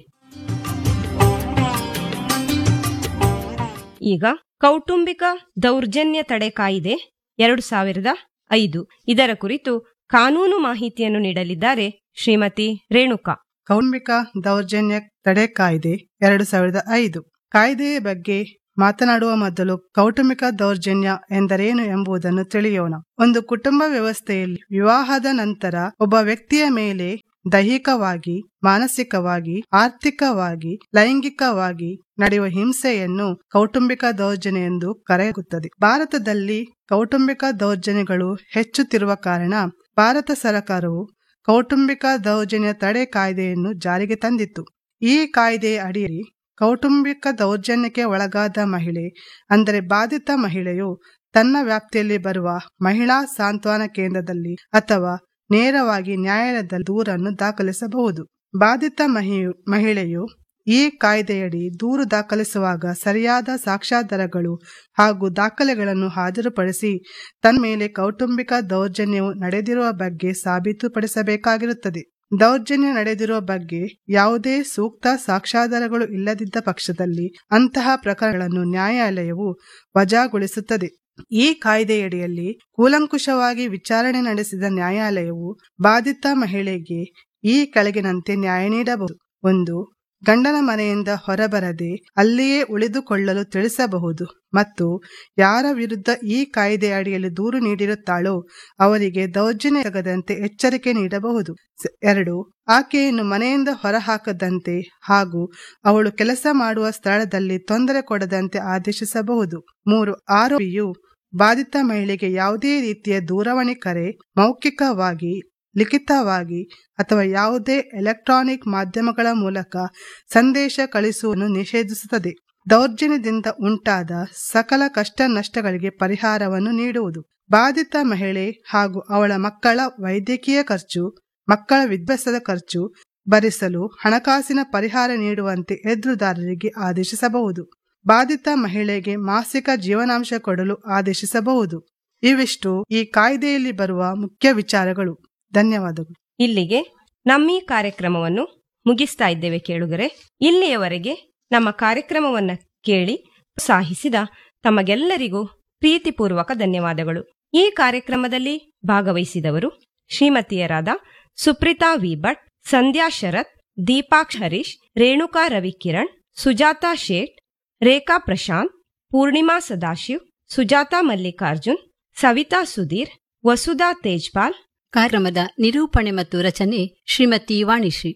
ಈಗ ಕೌಟುಂಬಿಕ ದೌರ್ಜನ್ಯ ತಡೆ ಕಾಯಿದೆ ಎರಡು ಸಾವಿರದ ಐದು ಇದರ ಕುರಿತು ಕಾನೂನು ಮಾಹಿತಿಯನ್ನು ನೀಡಲಿದ್ದಾರೆ ಶ್ರೀಮತಿ ರೇಣುಕಾ ಕೌಟುಂಬಿಕ ದೌರ್ಜನ್ಯ ತಡೆ ಕಾಯ್ದೆ ಎರಡು ಸಾವಿರದ ಐದು ಕಾಯ್ದೆಯ ಬಗ್ಗೆ ಮಾತನಾಡುವ ಮೊದಲು ಕೌಟುಂಬಿಕ ದೌರ್ಜನ್ಯ ಎಂದರೇನು ಎಂಬುದನ್ನು ತಿಳಿಯೋಣ ಒಂದು ಕುಟುಂಬ ವ್ಯವಸ್ಥೆಯಲ್ಲಿ ವಿವಾಹದ ನಂತರ ಒಬ್ಬ ವ್ಯಕ್ತಿಯ ಮೇಲೆ ದೈಹಿಕವಾಗಿ ಮಾನಸಿಕವಾಗಿ ಆರ್ಥಿಕವಾಗಿ ಲೈಂಗಿಕವಾಗಿ ನಡೆಯುವ ಹಿಂಸೆಯನ್ನು ಕೌಟುಂಬಿಕ ದೌರ್ಜನ್ಯ ಎಂದು ಕರೆಯಲಾಗುತ್ತದೆ ಭಾರತದಲ್ಲಿ ಕೌಟುಂಬಿಕ ದೌರ್ಜನ್ಯಗಳು ಹೆಚ್ಚುತ್ತಿರುವ ಕಾರಣ ಭಾರತ ಸರ್ಕಾರವು ಕೌಟುಂಬಿಕ ದೌರ್ಜನ್ಯ ತಡೆ ಕಾಯ್ದೆಯನ್ನು ಜಾರಿಗೆ ತಂದಿತ್ತು ಈ ಕಾಯ್ದೆಯ ಅಡಿಯಲ್ಲಿ ಕೌಟುಂಬಿಕ ದೌರ್ಜನ್ಯಕ್ಕೆ ಒಳಗಾದ ಮಹಿಳೆ ಅಂದರೆ ಬಾಧಿತ ಮಹಿಳೆಯು ತನ್ನ ವ್ಯಾಪ್ತಿಯಲ್ಲಿ ಬರುವ ಮಹಿಳಾ ಸಾಂತ್ವನ ಕೇಂದ್ರದಲ್ಲಿ ಅಥವಾ ನೇರವಾಗಿ ನ್ಯಾಯಾಲಯದಲ್ಲಿ ದೂರನ್ನು ದಾಖಲಿಸಬಹುದು ಬಾಧಿತ ಮಹಿ- ಮಹಿಳೆಯು ಈ ಕಾಯ್ದೆಯಡಿ ದೂರು ದಾಖಲಿಸುವಾಗ ಸರಿಯಾದ ಸಾಕ್ಷ್ಯಾಧಾರಗಳು ಹಾಗೂ ದಾಖಲೆಗಳನ್ನು ಹಾಜರುಪಡಿಸಿ ತನ್ನ ಮೇಲೆ ಕೌಟುಂಬಿಕ ದೌರ್ಜನ್ಯವು ನಡೆದಿರುವ ಬಗ್ಗೆ ಸಾಬೀತುಪಡಿಸಬೇಕಾಗಿರುತ್ತದೆ ದೌರ್ಜನ್ಯ ನಡೆದಿರುವ ಬಗ್ಗೆ ಯಾವುದೇ ಸೂಕ್ತ ಸಾಕ್ಷ್ಯಾಧಾರಗಳು ಇಲ್ಲದಿದ್ದ ಪಕ್ಷದಲ್ಲಿ ಅಂತಹ ಪ್ರಕರಣಗಳನ್ನು ನ್ಯಾಯಾಲಯವು ವಜಾಗೊಳಿಸುತ್ತದೆ ಈ ಕಾಯ್ದೆಯಡಿಯಲ್ಲಿ ಕೂಲಂಕುಷವಾಗಿ ವಿಚಾರಣೆ ನಡೆಸಿದ ನ್ಯಾಯಾಲಯವು ಬಾಧಿತ ಮಹಿಳೆಗೆ ಈ ಕೆಳಗಿನಂತೆ ನ್ಯಾಯ ನೀಡಬಹುದು ಒಂದು ಗಂಡನ ಮನೆಯಿಂದ ಹೊರಬರದೆ ಅಲ್ಲಿಯೇ ಉಳಿದುಕೊಳ್ಳಲು ತಿಳಿಸಬಹುದು ಮತ್ತು ಯಾರ ವಿರುದ್ಧ ಈ ಕಾಯ್ದೆ ಅಡಿಯಲ್ಲಿ ದೂರು ನೀಡಿರುತ್ತಾಳೋ ಅವರಿಗೆ ದೌರ್ಜನ್ಯ ತಗದಂತೆ ಎಚ್ಚರಿಕೆ ನೀಡಬಹುದು ಸ- ಎರಡು ಆಕೆಯನ್ನು ಮನೆಯಿಂದ ಹೊರಹಾಕದಂತೆ ಹಾಗೂ ಅವಳು ಕೆಲಸ ಮಾಡುವ ಸ್ಥಳದಲ್ಲಿ ತೊಂದರೆ ಕೊಡದಂತೆ ಆದೇಶಿಸಬಹುದು ಮೂರು ಆರೋಪಿಯು ಬಾಧಿತ ಮಹಿಳೆಗೆ ಯಾವುದೇ ರೀತಿಯ ದೂರವಾಣಿ ಕರೆ ಮೌಖಿಕವಾಗಿ ಲಿಖಿತವಾಗಿ ಅಥವಾ ಯಾವುದೇ ಎಲೆಕ್ಟ್ರಾನಿಕ್ ಮಾಧ್ಯಮಗಳ ಮೂಲಕ ಸಂದೇಶ ಕಳಿಸುವನ್ನು ನಿಷೇಧಿಸುತ್ತದೆ ದೌರ್ಜನ್ಯದಿಂದ ಉಂಟಾದ ಸಕಲ ಕಷ್ಟ ನಷ್ಟಗಳಿಗೆ ಪರಿಹಾರವನ್ನು ನೀಡುವುದು ಬಾಧಿತ ಮಹಿಳೆ ಹಾಗೂ ಅವಳ ಮಕ್ಕಳ ವೈದ್ಯಕೀಯ ಖರ್ಚು ಮಕ್ಕಳ ವಿದ್ಯಾಭ್ಯಾಸದ ಖರ್ಚು ಭರಿಸಲು ಹಣಕಾಸಿನ ಪರಿಹಾರ ನೀಡುವಂತೆ ಎದುರುದಾರರಿಗೆ ಆದೇಶಿಸಬಹುದು ಬಾಧಿತ ಮಹಿಳೆಗೆ ಮಾಸಿಕ ಜೀವನಾಂಶ ಕೊಡಲು ಆದೇಶಿಸಬಹುದು ಇವಿಷ್ಟು ಈ ಕಾಯ್ದೆಯಲ್ಲಿ ಬರುವ ಮುಖ್ಯ ವಿಚಾರಗಳು ಧನ್ಯವಾದಗಳು ಇಲ್ಲಿಗೆ ನಮ್ಮ ಈ ಕಾರ್ಯಕ್ರಮವನ್ನು ಮುಗಿಸ್ತಾ ಇದ್ದೇವೆ ಕೇಳುಗರೆ ಇಲ್ಲಿಯವರೆಗೆ ನಮ್ಮ ಕಾರ್ಯಕ್ರಮವನ್ನ ಕೇಳಿ ಪ್ರೋತ್ಸಾಹಿಸಿದ ತಮಗೆಲ್ಲರಿಗೂ ಪ್ರೀತಿಪೂರ್ವಕ ಧನ್ಯವಾದಗಳು ಈ ಕಾರ್ಯಕ್ರಮದಲ್ಲಿ ಭಾಗವಹಿಸಿದವರು ಶ್ರೀಮತಿಯರಾದ ಸುಪ್ರೀತಾ ವಿ ಭಟ್ ಸಂಧ್ಯಾ ಶರತ್ ದೀಪಾಕ್ಷ್ ಹರೀಶ್ ರೇಣುಕಾ ರವಿಕಿರಣ್ ಸುಜಾತಾ ಶೇಟ್ ರೇಖಾ ಪ್ರಶಾಂತ್ ಪೂರ್ಣಿಮಾ ಸದಾಶಿವ್ ಸುಜಾತಾ ಮಲ್ಲಿಕಾರ್ಜುನ್ ಸವಿತಾ ಸುಧೀರ್ ವಸುಧಾ ತೇಜ್ಪಾಲ್ ಕಾರ್ಯಕ್ರಮದ ನಿರೂಪಣೆ ಮತ್ತು ರಚನೆ ಶ್ರೀಮತಿ ವಾಣಿಶ್ರೀ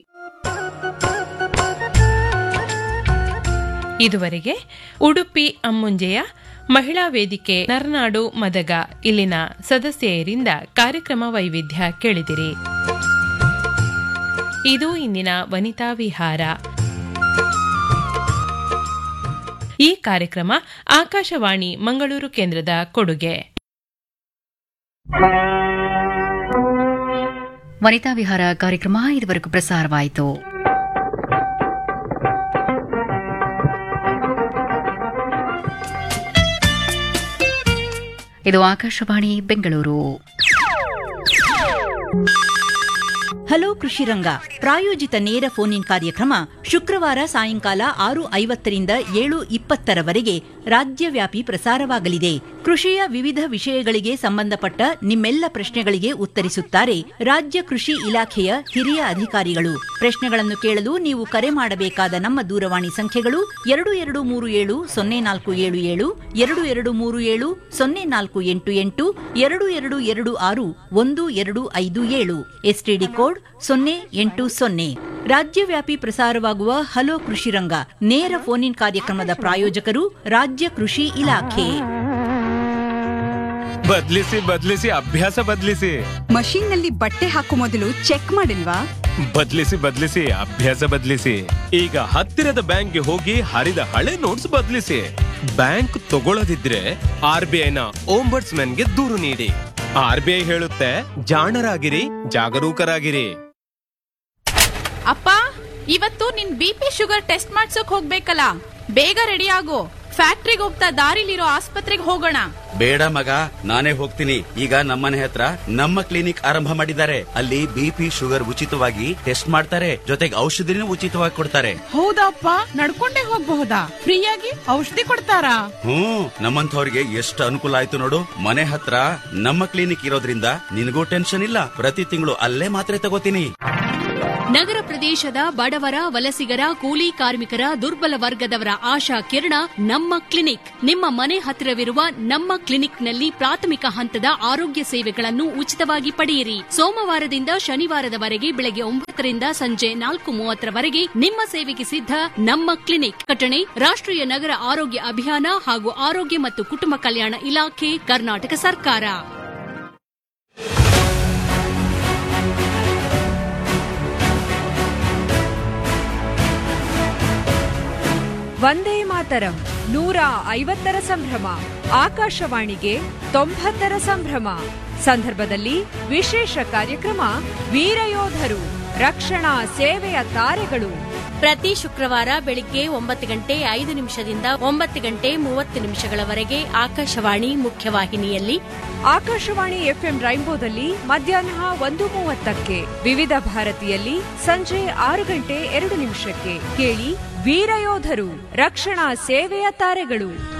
ಇದುವರೆಗೆ ಉಡುಪಿ ಅಮ್ಮುಂಜೆಯ ಮಹಿಳಾ ವೇದಿಕೆ ನರನಾಡು ಮದಗ ಇಲ್ಲಿನ ಸದಸ್ಯೆಯರಿಂದ ಕಾರ್ಯಕ್ರಮ ವೈವಿಧ್ಯ ಕೇಳಿದಿರಿ ಇದು ಇಂದಿನ ವನಿತಾ ವಿಹಾರ ಈ ಕಾರ್ಯಕ್ರಮ ಆಕಾಶವಾಣಿ ಮಂಗಳೂರು ಕೇಂದ್ರದ ಕೊಡುಗೆ ವನಿತಾ ವಿಹಾರ ಕಾರ್ಯಕ್ರಮ ಇದುವರೆಗೂ ಪ್ರಸಾರವಾಯಿತು ಇದು ಆಕಾಶವಾಣಿ ಬೆಂಗಳೂರು ಹಲೋ ಕೃಷಿರಂಗ ಪ್ರಾಯೋಜಿತ ನೇರ ಫೋನ್ ಇನ್ ಕಾರ್ಯಕ್ರಮ ಶುಕ್ರವಾರ ಸಾಯಂಕಾಲ ಆರು ಐವತ್ತರಿಂದ ಏಳು ಇಪ್ಪತ್ತರವರೆಗೆ ರಾಜ್ಯವ್ಯಾಪಿ ಪ್ರಸಾರವಾಗಲಿದೆ ಕೃಷಿಯ ವಿವಿಧ ವಿಷಯಗಳಿಗೆ ಸಂಬಂಧಪಟ್ಟ ನಿಮ್ಮೆಲ್ಲ ಪ್ರಶ್ನೆಗಳಿಗೆ ಉತ್ತರಿಸುತ್ತಾರೆ ರಾಜ್ಯ ಕೃಷಿ ಇಲಾಖೆಯ ಹಿರಿಯ ಅಧಿಕಾರಿಗಳು ಪ್ರಶ್ನೆಗಳನ್ನು ಕೇಳಲು ನೀವು ಕರೆ ಮಾಡಬೇಕಾದ ನಮ್ಮ ದೂರವಾಣಿ ಸಂಖ್ಯೆಗಳು ಎರಡು ಎರಡು ಮೂರು ಏಳು ಸೊನ್ನೆ ನಾಲ್ಕು ಏಳು ಏಳು ಎರಡು ಎರಡು ಮೂರು ಏಳು ಸೊನ್ನೆ ನಾಲ್ಕು ಎಂಟು ಎಂಟು ಎರಡು ಎರಡು ಎರಡು ಆರು ಒಂದು ಎರಡು ಐದು ಏಳು ಎಸ್ಟಿಡಿ ಕೋಡ್ ಸೊನ್ನೆ ಎಂಟು ಸೊನ್ನೆ ರಾಜ್ಯವ್ಯಾಪಿ ಪ್ರಸಾರವಾಗುವ ಹಲೋ ಕೃಷಿರಂಗ ನೇರ ಫೋನ್ ಇನ್ ಕಾರ್ಯಕ್ರಮದ ಪ್ರಾಯೋಜಕರು ರಾಜ್ಯ ಕೃಷಿ ಇಲಾಖೆ ಬದ್ಲಿಸಿ ಬದ್ಲಿಸಿ ಅಭ್ಯಾಸ ಬದ್ಲಿಸಿ ಮಷೀನ್ ನಲ್ಲಿ ಬಟ್ಟೆ ಹಾಕೋ ಮೊದಲು ಚೆಕ್ ಮಾಡಿಲ್ವಾ ಬದ್ಲಿಸಿ ಬದ್ಲಿಸಿ ಅಭ್ಯಾಸ ಬದ್ಲಿಸಿ ಈಗ ಹತ್ತಿರದ ಬ್ಯಾಂಕ್ಗೆ ಹೋಗಿ ಹರಿದ ಹಳೆ ನೋಟ್ಸ್ ಬದ್ಲಿಸಿ ಬ್ಯಾಂಕ್ ತಗೊಳ್ಳದಿದ್ರೆ ಆರ್ ಬಿ ಐನ ಗೆ ದೂರು ನೀಡಿ ಆರ್ ಬಿ ಐ ಹೇಳುತ್ತೆ ಜಾಣರಾಗಿರಿ ಜಾಗರೂಕರಾಗಿರಿ ಅಪ್ಪ ಇವತ್ತು ನಿನ್ ಬಿ ಪಿ ಶುಗರ್ ಟೆಸ್ಟ್ ಮಾಡ್ಸೋಕ್ ಹೋಗ್ಬೇಕಲ್ಲ ಬೇಗ ರೆಡಿ ಆಗು ಫ್ಯಾಕ್ಟ್ರಿಗೆ ಹೋಗ್ತಾ ದಾರಿಲಿರೋ ಆಸ್ಪತ್ರೆಗೆ ಹೋಗೋಣ ಬೇಡ ಮಗ ನಾನೇ ಹೋಗ್ತೀನಿ ಈಗ ನಮ್ಮನೆ ಹತ್ರ ನಮ್ಮ ಕ್ಲಿನಿಕ್ ಆರಂಭ ಮಾಡಿದ್ದಾರೆ ಅಲ್ಲಿ ಬಿಪಿ ಶುಗರ್ ಉಚಿತವಾಗಿ ಟೆಸ್ಟ್ ಮಾಡ್ತಾರೆ ಜೊತೆಗೆ ಔಷಧಿನೂ ಉಚಿತವಾಗಿ ಕೊಡ್ತಾರೆ ಹೌದಪ್ಪ ನಡ್ಕೊಂಡೇ ಹೋಗ್ಬಹುದಾ ಫ್ರೀಯಾಗಿ ಔಷಧಿ ಕೊಡ್ತಾರಾ ಹ್ಮ್ ನಮ್ಮಂಥವ್ರಿಗೆ ಎಷ್ಟು ಅನುಕೂಲ ಆಯ್ತು ನೋಡು ಮನೆ ಹತ್ರ ನಮ್ಮ ಕ್ಲಿನಿಕ್ ಇರೋದ್ರಿಂದ ನಿನಗೂ ಟೆನ್ಷನ್ ಇಲ್ಲ ಪ್ರತಿ ತಿಂಗಳು ಅಲ್ಲೇ ಮಾತ್ರೆ ತಗೋತೀನಿ ನಗರ ಪ್ರದೇಶದ ಬಡವರ ವಲಸಿಗರ ಕೂಲಿ ಕಾರ್ಮಿಕರ ದುರ್ಬಲ ವರ್ಗದವರ ಆಶಾ ಕಿರಣ ನಮ್ಮ ಕ್ಲಿನಿಕ್ ನಿಮ್ಮ ಮನೆ ಹತ್ತಿರವಿರುವ ನಮ್ಮ ಕ್ಲಿನಿಕ್ನಲ್ಲಿ ಪ್ರಾಥಮಿಕ ಹಂತದ ಆರೋಗ್ಯ ಸೇವೆಗಳನ್ನು ಉಚಿತವಾಗಿ ಪಡೆಯಿರಿ ಸೋಮವಾರದಿಂದ ಶನಿವಾರದವರೆಗೆ ಬೆಳಗ್ಗೆ ಒಂಬತ್ತರಿಂದ ಸಂಜೆ ನಾಲ್ಕು ಮೂವತ್ತರವರೆಗೆ ನಿಮ್ಮ ಸೇವೆಗೆ ಸಿದ್ಧ ನಮ್ಮ ಕ್ಲಿನಿಕ್ ಕಟಣೆ ರಾಷ್ಟ್ರೀಯ ನಗರ ಆರೋಗ್ಯ ಅಭಿಯಾನ ಹಾಗೂ ಆರೋಗ್ಯ ಮತ್ತು ಕುಟುಂಬ ಕಲ್ಯಾಣ ಇಲಾಖೆ ಕರ್ನಾಟಕ ಸರ್ಕಾರ ವಂದೇ ಮಾತರಂ ನೂರ ಐವತ್ತರ ಸಂಭ್ರಮ ಆಕಾಶವಾಣಿಗೆ ತೊಂಬತ್ತರ ಸಂಭ್ರಮ ಸಂದರ್ಭದಲ್ಲಿ ವಿಶೇಷ ಕಾರ್ಯಕ್ರಮ ವೀರಯೋಧರು ರಕ್ಷಣಾ ಸೇವೆಯ ತಾರೆಗಳು ಪ್ರತಿ ಶುಕ್ರವಾರ ಬೆಳಿಗ್ಗೆ ಒಂಬತ್ತು ಗಂಟೆ ಐದು ನಿಮಿಷದಿಂದ ಒಂಬತ್ತು ಗಂಟೆ ಮೂವತ್ತು ನಿಮಿಷಗಳವರೆಗೆ ಆಕಾಶವಾಣಿ ಮುಖ್ಯವಾಹಿನಿಯಲ್ಲಿ ಆಕಾಶವಾಣಿ ಎಫ್ಎಂ ರೈನ್ಬೋದಲ್ಲಿ ಮಧ್ಯಾಹ್ನ ಒಂದು ಮೂವತ್ತಕ್ಕೆ ವಿವಿಧ ಭಾರತಿಯಲ್ಲಿ ಸಂಜೆ ಆರು ಗಂಟೆ ಎರಡು ನಿಮಿಷಕ್ಕೆ ಕೇಳಿ ವೀರಯೋಧರು ರಕ್ಷಣಾ ಸೇವೆಯ ತಾರೆಗಳು